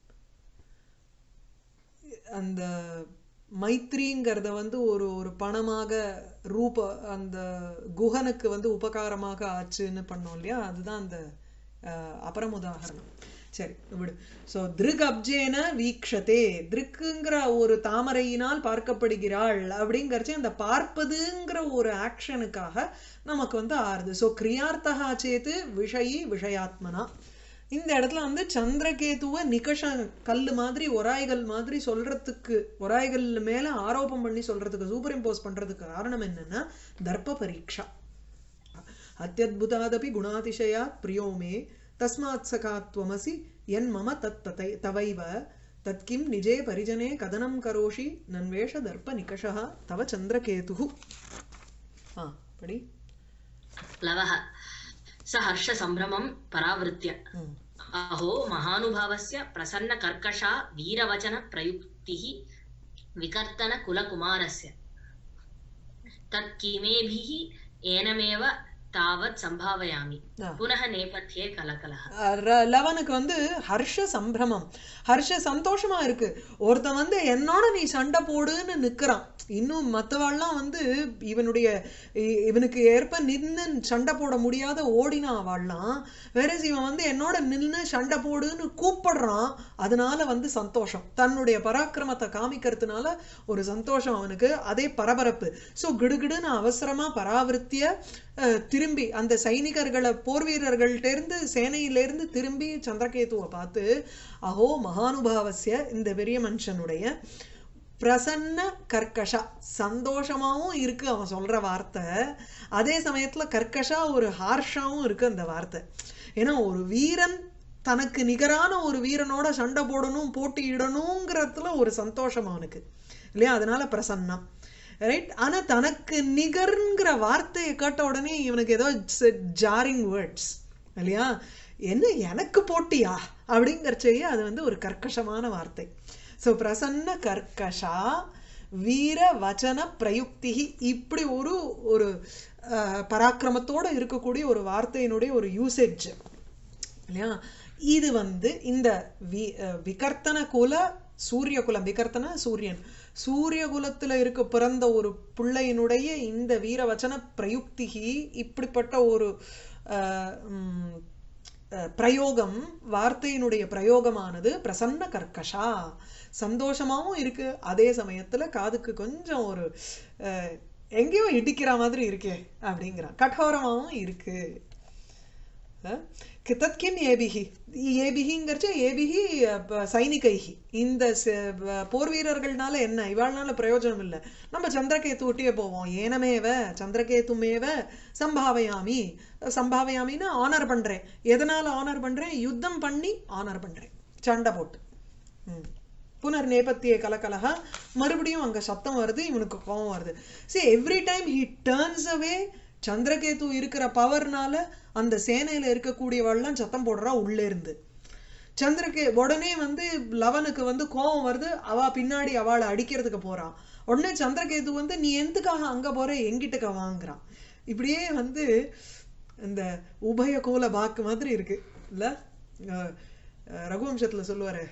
அந்த மைத்ரிங்கிறத வந்து ஒரு ஒரு பணமாக ரூப அந்த குஹனுக்கு வந்து உபகாரமாக ஆச்சுன்னு பண்ணோம் இல்லையா அதுதான் அந்த அஹ், அபரம் உதாகரணம் சரி விடு ஸோ திருக் அப்ஜேன வீக்ஷதே திருக்குங்கிற ஒரு தாமரையினால் பார்க்கப்படுகிறாள் அப்படிங்கறச்சு அந்த பார்ப்பதுங்கிற ஒரு ஆக்ஷனுக்காக நமக்கு வந்து ஆறுது ஸோ கிரியார்த்தகா சேத்து விஷயி விஷயாத்மனா இந்த இடத்துல வந்து சந்திரகேதுவை நிகஷ கல்லு மாதிரி ஒராய்கள் மாதிரி சொல்றதுக்கு ஒராய்கள் மேல ஆரோபம் பண்ணி சொல்றதுக்கு சூப்பர் இம்போஸ் பண்றதுக்கு காரணம் என்னன்னா தர்ப்ப பரீட்சா அத்தியுதாதபி குணாதிசயாத் பிரியோ மே தஸ்மாத் சகாத்வமசி என் மம தத் ததை தவைவ தத் கிம் நிஜே பரிஜனே கதனம் கரோஷி நன்வேஷ தர்ப்ப நிகஷா தவ சந்திரகேதுः ஆ படி प्लवः स हर्षसम्भ्रमं परावृत्य ம் अहो महानुभावस्य प्रसन्नकर्कशा वीरवचनप्रयुक्तिः विकर्तनकुलकुमारस्य तत् किमेभिः एनमेव तावत् सम्भावयामि ஆ पुनः नेपथ्ये कलकलः ர- லவனுக்கு வந்து ஹர்ஷ சம்பிரமம் ஹர்ஷ சந்தோஷமா இருக்கு ஒருத்தன் வந்து என்னோட நீ சண்டை போடுன்னு நிக்கிறான் இன்னும் மத்தவாள்லாம் வந்து இவனுடைய இ- இவனுக்கு ஏற்ப நின்னு சண்டை போட முடியாத ஓடினா அவள்லாம் வேற இவன் வந்து என்னோட நின்னு சண்டை போடுன்னு கூப்பிடுறான் அதனால வந்து சந்தோஷம் தன்னுடைய பராக்கிரமத்தை காமிக்கிறதுனால ஒரு சந்தோஷம் அவனுக்கு அதே பரபரப்பு ஸோ கிடுகிடுன்னு அவசரமா பராவிருத்திய அஹ், திரும்பி அந்த சைனிகர்களை போர் வீரர்கள்ட்டேருந்து சேனையிலேருந்து திரும்பி சந்திரகேதுவை பார்த்து அஹோ மகானுபாவசிய இந்த பெரிய மனுஷனுடைய பிரசன்ன கர்க்கஷா சந்தோஷமாவும் இருக்கு அவன் சொல்ற வார்த்தை அதே சமயத்துல கர்க்கஷா ஒரு ஹார்ஷாவும் இருக்கு அந்த வார்த்தை ஏன்னா ஒரு வீரன் தனக்கு நிகரான ஒரு வீரனோட சண்டை போடணும் போட்டியிடணுங்கிறதுல ஒரு சந்தோஷம் அவனுக்கு இல்லையா அதனால பிரசன்னம் ரைட் ஆனா தனக்கு நிகர்ங்கிற வார்த்தையை கேட்ட உடனே இவனுக்கு ஏதோ ஜாரிங் வேர்ட்ஸ் இல்லையா என்ன எனக்கு போட்டியா அப்படிங்கிறச்சேயே அது வந்து ஒரு கர்க்கசமான வார்த்தை ஸோ பிரசன்ன கர்க்கஷா வீர வச்சன பிரயுக்தி இப்படி ஒரு ஒரு அஹ், பராக்கிரமத்தோட இருக்கக்கூடிய ஒரு வார்த்தையினுடைய ஒரு யூசேஜ் இல்லையா இது வந்து இந்த வி அஹ், விகர்த்தன குல சூரிய குலம் விகர்த்தன சூரியன் சூரிய குலத்துல இருக்க பிறந்த ஒரு பிள்ளையினுடைய இந்த வீரவச்சன பிரயுக்திகி இப்படிப்பட்ட ஒரு அஹ், உம், அஹ், பிரயோகம் வார்த்தையினுடைய பிரயோகமானது பிரசன்ன கர்க்கஷா சந்தோஷமாவும் இருக்கு அதே சமயத்துல காதுக்கு கொஞ்சம் ஒரு அஹ், எங்கேயோ இடிக்கிற மாதிரி இருக்கே அப்படிங்கிறான் கठोரமாவும் இருக்கு कि तत् किम् ஏபிஹி ஏபிஹிங்கிறச்ச ஏபிஹி ப- சைனிகைஹி இந்த ச- ப- போர் வீரர்கள்னால என்ன இவாள்னால பிரயோஜனம் இல்லை நம்ம சந்திரகேத்து ஒட்டியே போவோம் ஏனமேவ சந்திரகேத்துமேவ சம்பாவயாமி சம்பாவயாமின்னு ஆனர் பண்றேன் எதனால ஆனர் பண்றேன் யுத்தம் பண்ணி ஆனர் பண்றேன் சண்டை போட்டு ம். புனர் நேபத்திய கலகலகா மறுபடியும் அங்க சத்தம் வருது இவனுக்கு கோவம் வருது see every time he turns away Chandraketu இருக்கிற பவர்னால அந்த சேனையில இருக்கக்கூடியவள்லாம் சத்தம் போடுறா உள்ளே இருந்து சந்திரகே உடனே வந்து லவனுக்கு வந்து கோவம் வருது அவ பின்னாடி அவளை அடிக்கிறதுக்கு போறான் உடனே சந்திரகேது வந்து நீ எதுக்காக அங்க போற எங்கிட்டக்க வாங்குறான் இப்படியே வந்து இந்த உபய கோல பாக்கு மாதிரி இருக்கு இல்ல அஹ் அஹ் ரகுவம்சத்துல சொல்லுவாரு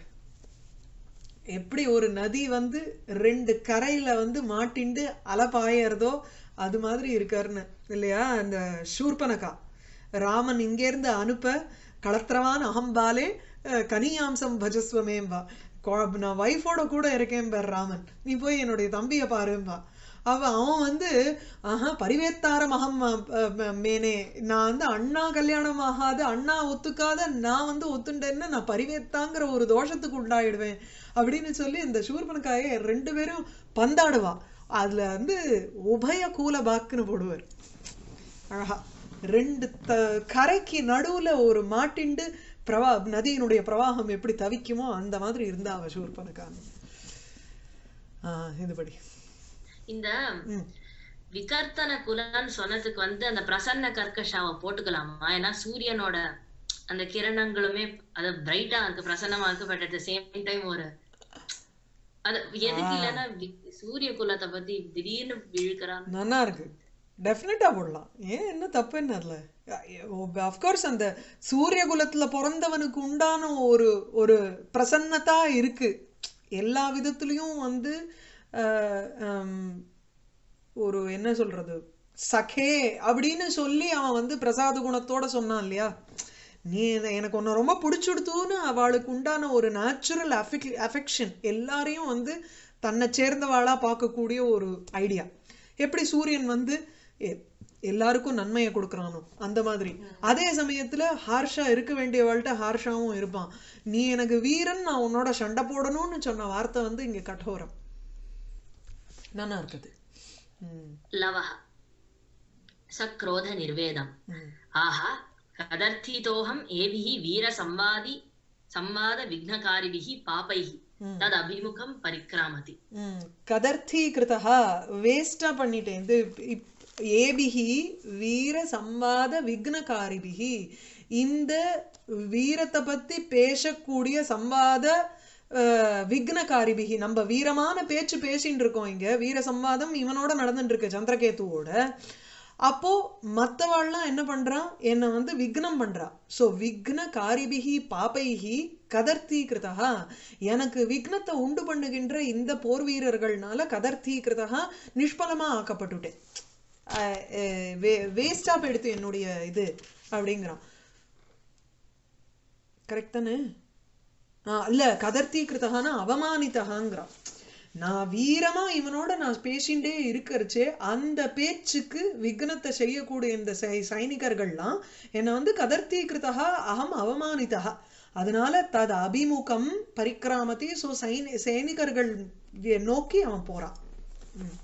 எப்படி ஒரு நதி வந்து ரெண்டு கரையில வந்து மாட்டிண்டு அலை பாயறதோ அது மாதிரி இருக்காருன்னு இல்லையா அந்த ஷூர்பனகா ராமன் இங்கேருந்து அனுப்ப களத்திரவான் அகம்பாலே அஹ், கனியாம்சம் பஜஸ்வமேம்பா கொ- நான் ஒய்ஃபோட கூட இருக்கேன் பார் ராமன் நீ போய் என்னுடைய தம்பியை பாரும்பா அவ அவன் வந்து ஆஹா பரிவேத்தாரம் அகம் அஹ், அஹ், மேனே நான் வந்து அண்ணா கல்யாணம் ஆகாது அண்ணா ஒத்துக்காத நான் வந்து ஒத்துண்டேன்னா நான் பரிவேத்தாங்கிற ஒரு தோஷத்துக்கு உண்டாயிடுவேன் அப்படின்னு சொல்லி இந்த சூர்பனக்காயை ரெண்டு பேரும் பந்தாடுவா அதுல வந்து உபய கூல பாக்குன்னு போடுவார் அழகா ரெண்டு த கரைக்கு நடுவுல ஒரு மாட்டிண்டு பிரவா நதியினுடைய பிரவாகம் எப்படி தவிக்குமோ அந்த மாதிரி இருந்தா அவ சூர்பனக்கான் ஆஹ் இதுபடி இந்த ம் விகர்த்தன குலன்னு சொன்னதுக்கு வந்து அந்த பிரசன்ன கர்க்கஷாவை போட்டுக்கலாமா ஏன்னா சூரியனோட அந்த கிரணங்களுமே அது பிரைட்டா இருக்கு பிரசன்னமா இருக்கு but at the same time ஒரு அது எதுக்கு இல்லைன்னா வி- சூரிய குலத்தை பத்தி திடீர்னு விழுக்கிறான் நல்லா இருக்கு டெஃபினட்டா போடலாம் ஏன் என்ன தப்பு என்ன அதுல அஃப்கோர்ஸ் அந்த சூரிய குலத்துல பிறந்தவனுக்கு உண்டான ஒரு ஒரு பிரசன்னதா இருக்கு எல்லா விதத்துலயும் வந்து ஆஹ், ஹம், ஒரு என்ன சொல்றது சகே அப்படின்னு சொல்லி அவன் வந்து பிரசாத குணத்தோட சொன்னான் இல்லையா நீ என்ன- எனக்கு உன்னை ரொம்ப பிடிச்சுடுத்துன்னு அவளுக்கு உண்டான ஒரு நேச்சுரல் அஃபெக்ஷன் எல்லாரையும் வந்து தன்னை சேர்ந்தவாளா பார்க்கக்கூடிய ஒரு ஐடியா எப்படி சூரியன் வந்து எ- எல்லாருக்கும் நன்மையை கொடுக்கறானோ அந்த மாதிரி அதே சமயத்துல ஹார்ஷா இருக்க வேண்டியவாள்கிட்ட ஹார்ஷாவும் இருப்பான் நீ எனக்கு வீரன் நான் உன்னோட சண்டை போடணும்னு சொன்ன வார்த்தை வந்து இங்க கठोரம் நல்லா இருக்குது ம் லவஹ சக்ரோத நிர்வேதம் ம் ஆஹா கதர்த்திதோஹம் ஏபிஹி வீர சம்வாதி சம்வாத விக்னகாரிபிஹி பாபைஹி ம். தத் அபிமுகம் பரிக்ராமதி ம் கதர்த்தீகிருத்தா வேஸ்டா பண்ணிட்டேன் இது இப்- ஏபிஹி வீர சம்வாத விக்னகாரிபிஹி இந்த வீரத்தை பத்தி பேசக்கூடிய சம்வாத அஹ், விக்னகாரிபிகி நம்ம வீரமான பேச்சு பேசிட்டு இருக்கோம் இங்க வீர சம்வாதம் இவனோட நடந்துட்டு இருக்கு சந்திரகேதுவோட அப்போ மத்தவாள்லாம் என்ன பண்றான் என்னை வந்து விக்னம் பண்றா சோ விக்ன காரிபிகி பாப்பைகி கதர்த்தீகிருதா எனக்கு விக்னத்தை உண்டு பண்ணுகின்ற இந்த போர் வீரர்கள்னால கதர்த்தீகிருதா நிஷ்பலமா ஆக்கப்பட்டுட்டேன் வேஸ்டா எடுத்து என்னுடைய இது அப்படிங்கிறான் கரெக்ட் தானே ஆ, இல்ல கதர்த்தீகிருத்தகான அவமானித்தகாங்கிறான் நான் வீரமா இவனோட நான் பேசிண்டே இருக்கறச்சே அந்த பேச்சுக்கு விக்னத்தை செய்யக்கூடிய இந்த சை- சைனிகர்கள்லாம் என்னை வந்து கதர்த்தீகிருத்தகா அகம் அவமானிதா அதனால தது அபிமுகம் பரிக்கிராமதி சோ சைனி சைனிகர்கள் நோக்கி அவன் போறான் ம்,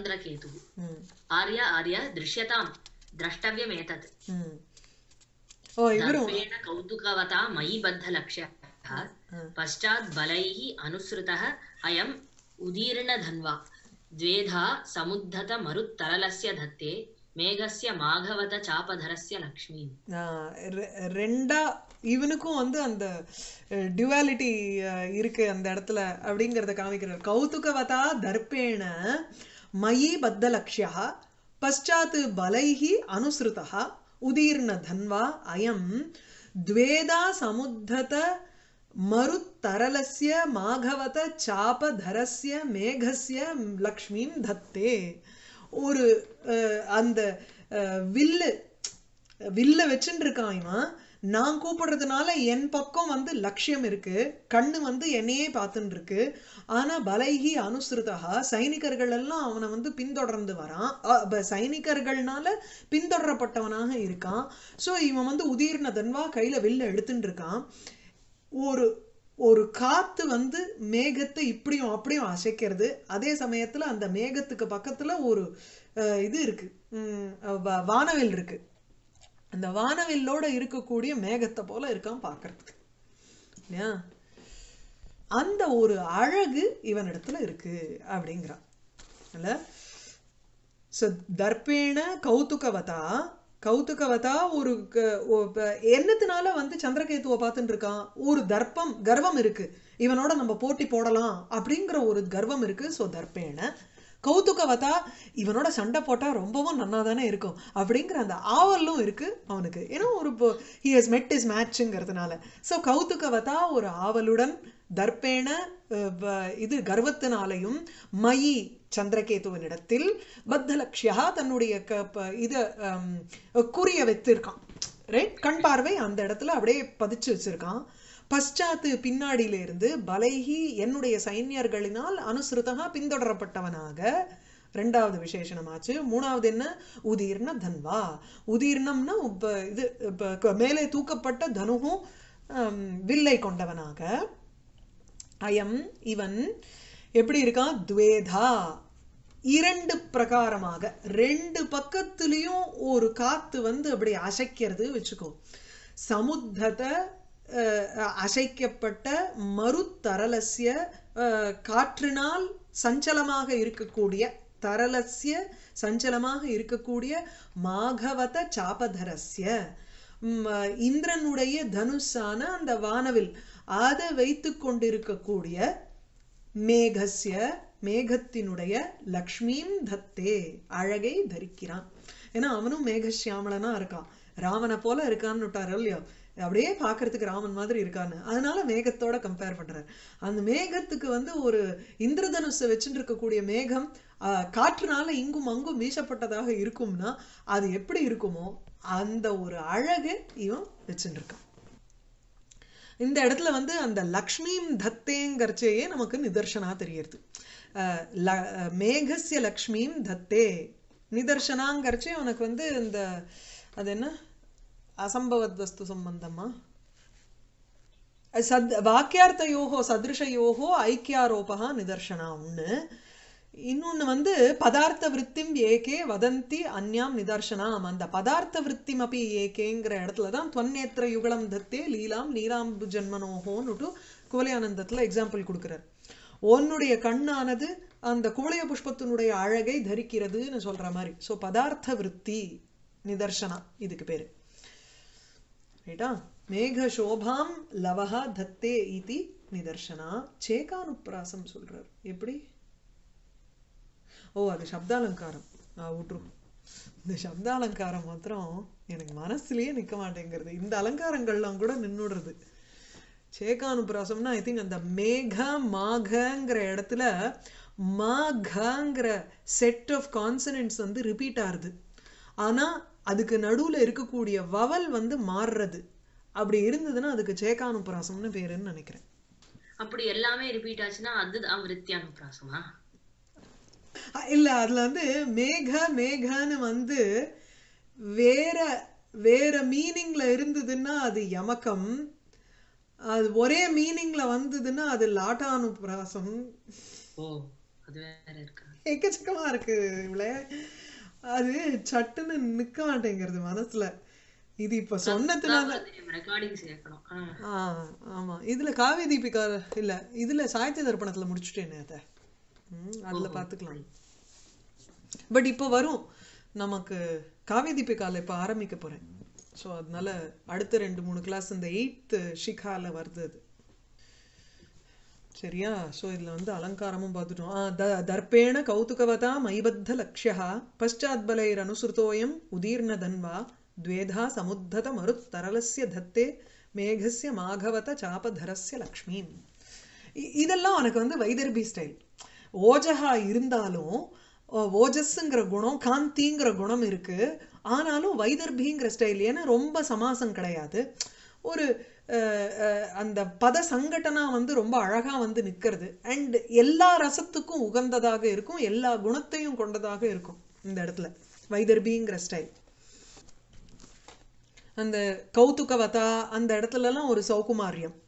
சந்திரகேது ம், ஆர்ய ஆர்ய திருஷ்யதாம் திரஷ்டவியம் ஏதத் ம். ஓ இவரும் दर्पेण कौतुकवता मयि बद्धलक्ष्यः पश्चात् बलैः अनुसृतः अयम् उदीर्णधन्वा द्वेधा समुद्धतमरुत्तरलस्य धत्ते मेघस्य माघवत चापधरस्य लक्ष्मीम् ஆஹ் ரெ- ரெண்டா இவனுக்கும் வந்து அந்த டியூவாலிட்டி இருக்கு அந்த இடத்துல அப்படிங்கறத காமிக்கிறார் கௌதுகவதா தர்ப்பேண மயி பத்த லக்ஷ்யா பశ్చాத் பலைஹி அனுசிருதா உதீர்ண தன்வா அயம் द्वेधा समुद्धत மருத்தரலஸ்ய மாகவத சாபதரஸ்ய மேகஸ்ய லக்ஷ்மிம் தத்தே ஒரு அஹ், அந்த அஹ், வில்லு வில்ல வச்சுட்டு இருக்கான் இவன் நான் கூப்பிடுறதுனால என் பக்கம் வந்து லட்சியம் இருக்கு கண்ணு வந்து என்னையே பார்த்துட்டு இருக்கு ஆனா பலைகி அனுசிருதா சைனிகர்கள் எல்லாம் அவனை வந்து பின்தொடர்ந்து வரான் அ, ப- சைனிகர்கள்னால பின்தொடரப்பட்டவனாக இருக்கான் சோ இவன் வந்து உதீர்ண தன்வா கையில வில்ல எடுத்துட்டு இருக்கான் ஒரு ஒரு காத்து வந்து மேகத்தை இப்படியும் அப்படியும் அசைக்கிறது அதே சமயத்துல அந்த மேகத்துக்கு பக்கத்துல ஒரு அஹ், இது இருக்கு உம், வ- வானவில் இருக்கு அந்த வானவில்லோட இருக்கக்கூடிய மேகத்தை போல இருக்கான் பார்க்கறதுக்கு இல்லையா அந்த ஒரு அழகு இவனிடத்துல இருக்கு அப்படிங்கிறான் இல்ல ஸோ தர்ப்பேண கௌதுகவதா கௌதுகவதா ஒரு க- ஒ- ப- என்னத்தினால வந்து சந்திரகேத்துவை பார்த்துட்டு இருக்கான் ஒரு தர்ப்பம் கர்வம் இருக்கு இவனோட நம்ம போட்டி போடலாம் அப்படிங்கிற ஒரு கர்வம் இருக்கு ஸோ தர்ப்பேண கௌதுகவதா இவனோட சண்டை போட்டா ரொம்பவும் நன்னா தானே இருக்கும் அப்படிங்கிற அந்த ஆவலும் இருக்கு அவனுக்கு ஏன்னா ஒரு ஹி ஹஸ் மெட் இஸ் மேட்ச்ங்கிறதுனால ஸோ கௌதுகவதா ஒரு ஆவலுடன் தர்ப்பேண அஹ், வ- இது கர்வத்தினாலையும் மயி சந்திரகேதுவனிடத்தில் பத்தலக்ஷியா தன்னுடைய க ப- இத ஹம், குறிய வைத்திருக்கான் ரைட் கண் பார்வை அந்த இடத்துல அப்படியே பதிச்சு வச்சிருக்கான் பశ్చాத்து பின்னாடியில இருந்து பலைஹி என்னுடைய சைன்யர்களினால் அனுசிருதகா பின்தொடரப்பட்டவனாக ரெண்டாவது விசேஷணமாச்சு மூணாவது என்ன உதீர்ண தன்வா உதீர்ணம்னா இப்ப இது இப்ப க- மேலே தூக்கப்பட்ட தனுகும் ஹம், வில்லை கொண்டவனாக அயம் இவன் எப்படி இருக்கான் துவேதா இரண்டு பிரகாரமாக ரெண்டு பக்கத்துலயும் ஒரு காத்து வந்து அப்படி அசைக்கிறது வச்சுக்கோ சமுத்தத அஹ், அசைக்கப்பட்ட மறுத்தரலசிய அஹ், காற்றினால் சஞ்சலமாக இருக்கக்கூடிய தரலசிய சஞ்சலமாக இருக்கக்கூடிய மாகவத சாபதரஸ்ய ம், இந்திரனுடைய தனுஷான அந்த வானவில் அதை வைத்து கொண்டிருக்கக்கூடிய மேகஸ்ய மேகத்தினுடைய லக்ஷ்மீம் தத்தே அழகை தரிக்கிறான் ஏன்னா அவனும் மேகசியாமளனா இருக்கான் ராமனை போல இருக்கான்னு விட்டாரு இல்லையோ அப்படியே பார்க்கறதுக்கு ராமன் மாதிரி இருக்கான்னு அதனால மேகத்தோட கம்பேர் பண்றாரு அந்த மேகத்துக்கு வந்து ஒரு இந்திரதனுஷை வச்சுட்டு இருக்கக்கூடிய மேகம் ஆஹ், காற்றுனால இங்கும் அங்கும் வீசப்பட்டதாக இருக்கும்னா அது எப்படி இருக்குமோ அந்த ஒரு அழகு இவன் வச்சுட்டு இருக்கான் இந்த இடத்துல வந்து அந்த லக்ஷ்மிம் தத்தேங்கிறச்சேயே நமக்கு நிதர்சனா தெரியறது அஹ் ல- அஹ் மேகஸ்ய லக்ஷ்மிம் தத்தே நிதர்சனாங்கிறச்சே உனக்கு வந்து இந்த அது என்ன அசம்பவத் வஸ்து சம்பந்தமா சத் வாக்கியார்த்தயோகோ சதிருஷயோகோ ஐக்கியாரோபகா நிதர்சனா ஒண்ணு இன்னொன்னு வந்து பதார்த்த விருத்திம் ஏகே வதந்தி அந்யாம் நிதர்சனாம் அந்த பதார்த்த விருத்திம் அப்படி ஏகேங்கிற இடத்துல தான் துவன்னேத்திர யுகலம் தத்தே லீலாம் நீராம்பு ஜன்மனோகோன்னுட்டு குவலயானந்தத்துல எக்ஸாம்பிள் கொடுக்குறார் உன்னுடைய கண்ணானது அந்த குவளைய புஷ்பத்தினுடைய அழகை தரிக்கிறதுன்னு சொல்ற மாதிரி சோ பதார்த்த விருத்தி நிதர்சனா இதுக்கு பேரு ரைட்டா மேக சோபாம் லவஹா தத்தே இதி நிதர்சனா சேகானுப்பிராசம் சொல்றார் எப்படி ஓ அது சப்தாலங்காரம் ஆ விட்டுரும் இந்த சப்தாலங்காரம் மாத்திரம் எனக்கு மனசுலயே நிக்க மாட்டேங்கிறது இந்த அலங்காரங்கள்லாம் கூட நின்னுடுறது சேகானுப்பிராசம்னா ஐ திங்க் அந்த மேக மாகங்கிற இடத்துல மாகங்கிற செட் ஆஃப் கான்சனன்ட்ஸ் வந்து ரிப்பீட் ஆகுது ஆனா அதுக்கு நடுவுல இருக்கக்கூடிய வவல் வந்து மாறுறது அப்படி இருந்ததுன்னா அதுக்கு சேகானுப்பிராசம்னு பேருன்னு நினைக்கிறேன் அப்படி எல்லாமே ரிப்பீட் ஆச்சுன்னா அதுதான் விருத்தியானுப்பிராசமா அஹ் இல்ல அதுல வந்து மேக மேகன்னு வந்து வேற வேற மீனிங்ல இருந்ததுன்னா அது யமகம் அது ஒரே மீனிங்ல வந்ததுன்னா அது லாட்டானுப்பிராசம் ஓ அது வேற இருக்கா எக்கச்சக்கமா இருக்கு இவ்வளே அது சட்டுன்னு நிக்க மாட்டேங்கிறது மனசுல இது இப்ப சொன்னதுனால ரெக்கார்டிங் சேர்க்கணும் ஆ. ஆ ஆமா இதுல காவிய தீபிகா இல்ல இதுல சாகித்ய தர்ப்பணத்துல முடிச்சுட்டேனே அத ம், அதுல பாத்துக்கலாம் பட் இப்போ வரும் நமக்கு காவிய தீபிகால இப்ப ஆரம்பிக்க போறேன் ஸோ அதனால அடுத்த ரெண்டு மூணு கிளாஸ் இந்த எயித் ஷிகால வருது அது சரியா ஸோ இதில் வந்து அலங்காரமும் பார்த்துட்டோம் ஆ, த தர்ப்பேண கௌதுகவதா மைபத்த லக்ஷ்யா பశ్చాத் பலைர் அனுசுருத்தோயம் உதீர்ண தன்வா द्वेधा சமுத்தத மருத்தரலஸ்ய தத்தே மேகஸ்ய மாகவத சாபதரஸ்ய லக்ஷ்மீம் இ- இதெல்லாம் உனக்கு வந்து வைதர்பி ஸ்டைல் ஓஜகா இருந்தாலும் ஓ- ஓஜஸ்ங்கிற குணம் காந்திங்கிற குணம் இருக்கு ஆனாலும் வைதர்பிங்கிற ஸ்டைல் ஏன்னா ரொம்ப சமாசம் கிடையாது ஒரு அஹ், அஹ், அந்த பத சங்கட்டனா வந்து ரொம்ப அழகா வந்து நிக்கிறது அண்ட் எல்லா ரசத்துக்கும் உகந்ததாக இருக்கும் எல்லா குணத்தையும் கொண்டதாக இருக்கும் இந்த இடத்துல வைதர்பிங்கிற ஸ்டைல் அந்த கௌதுகவதா அந்த இடத்துலலாம் ஒரு சௌகுமாரியம்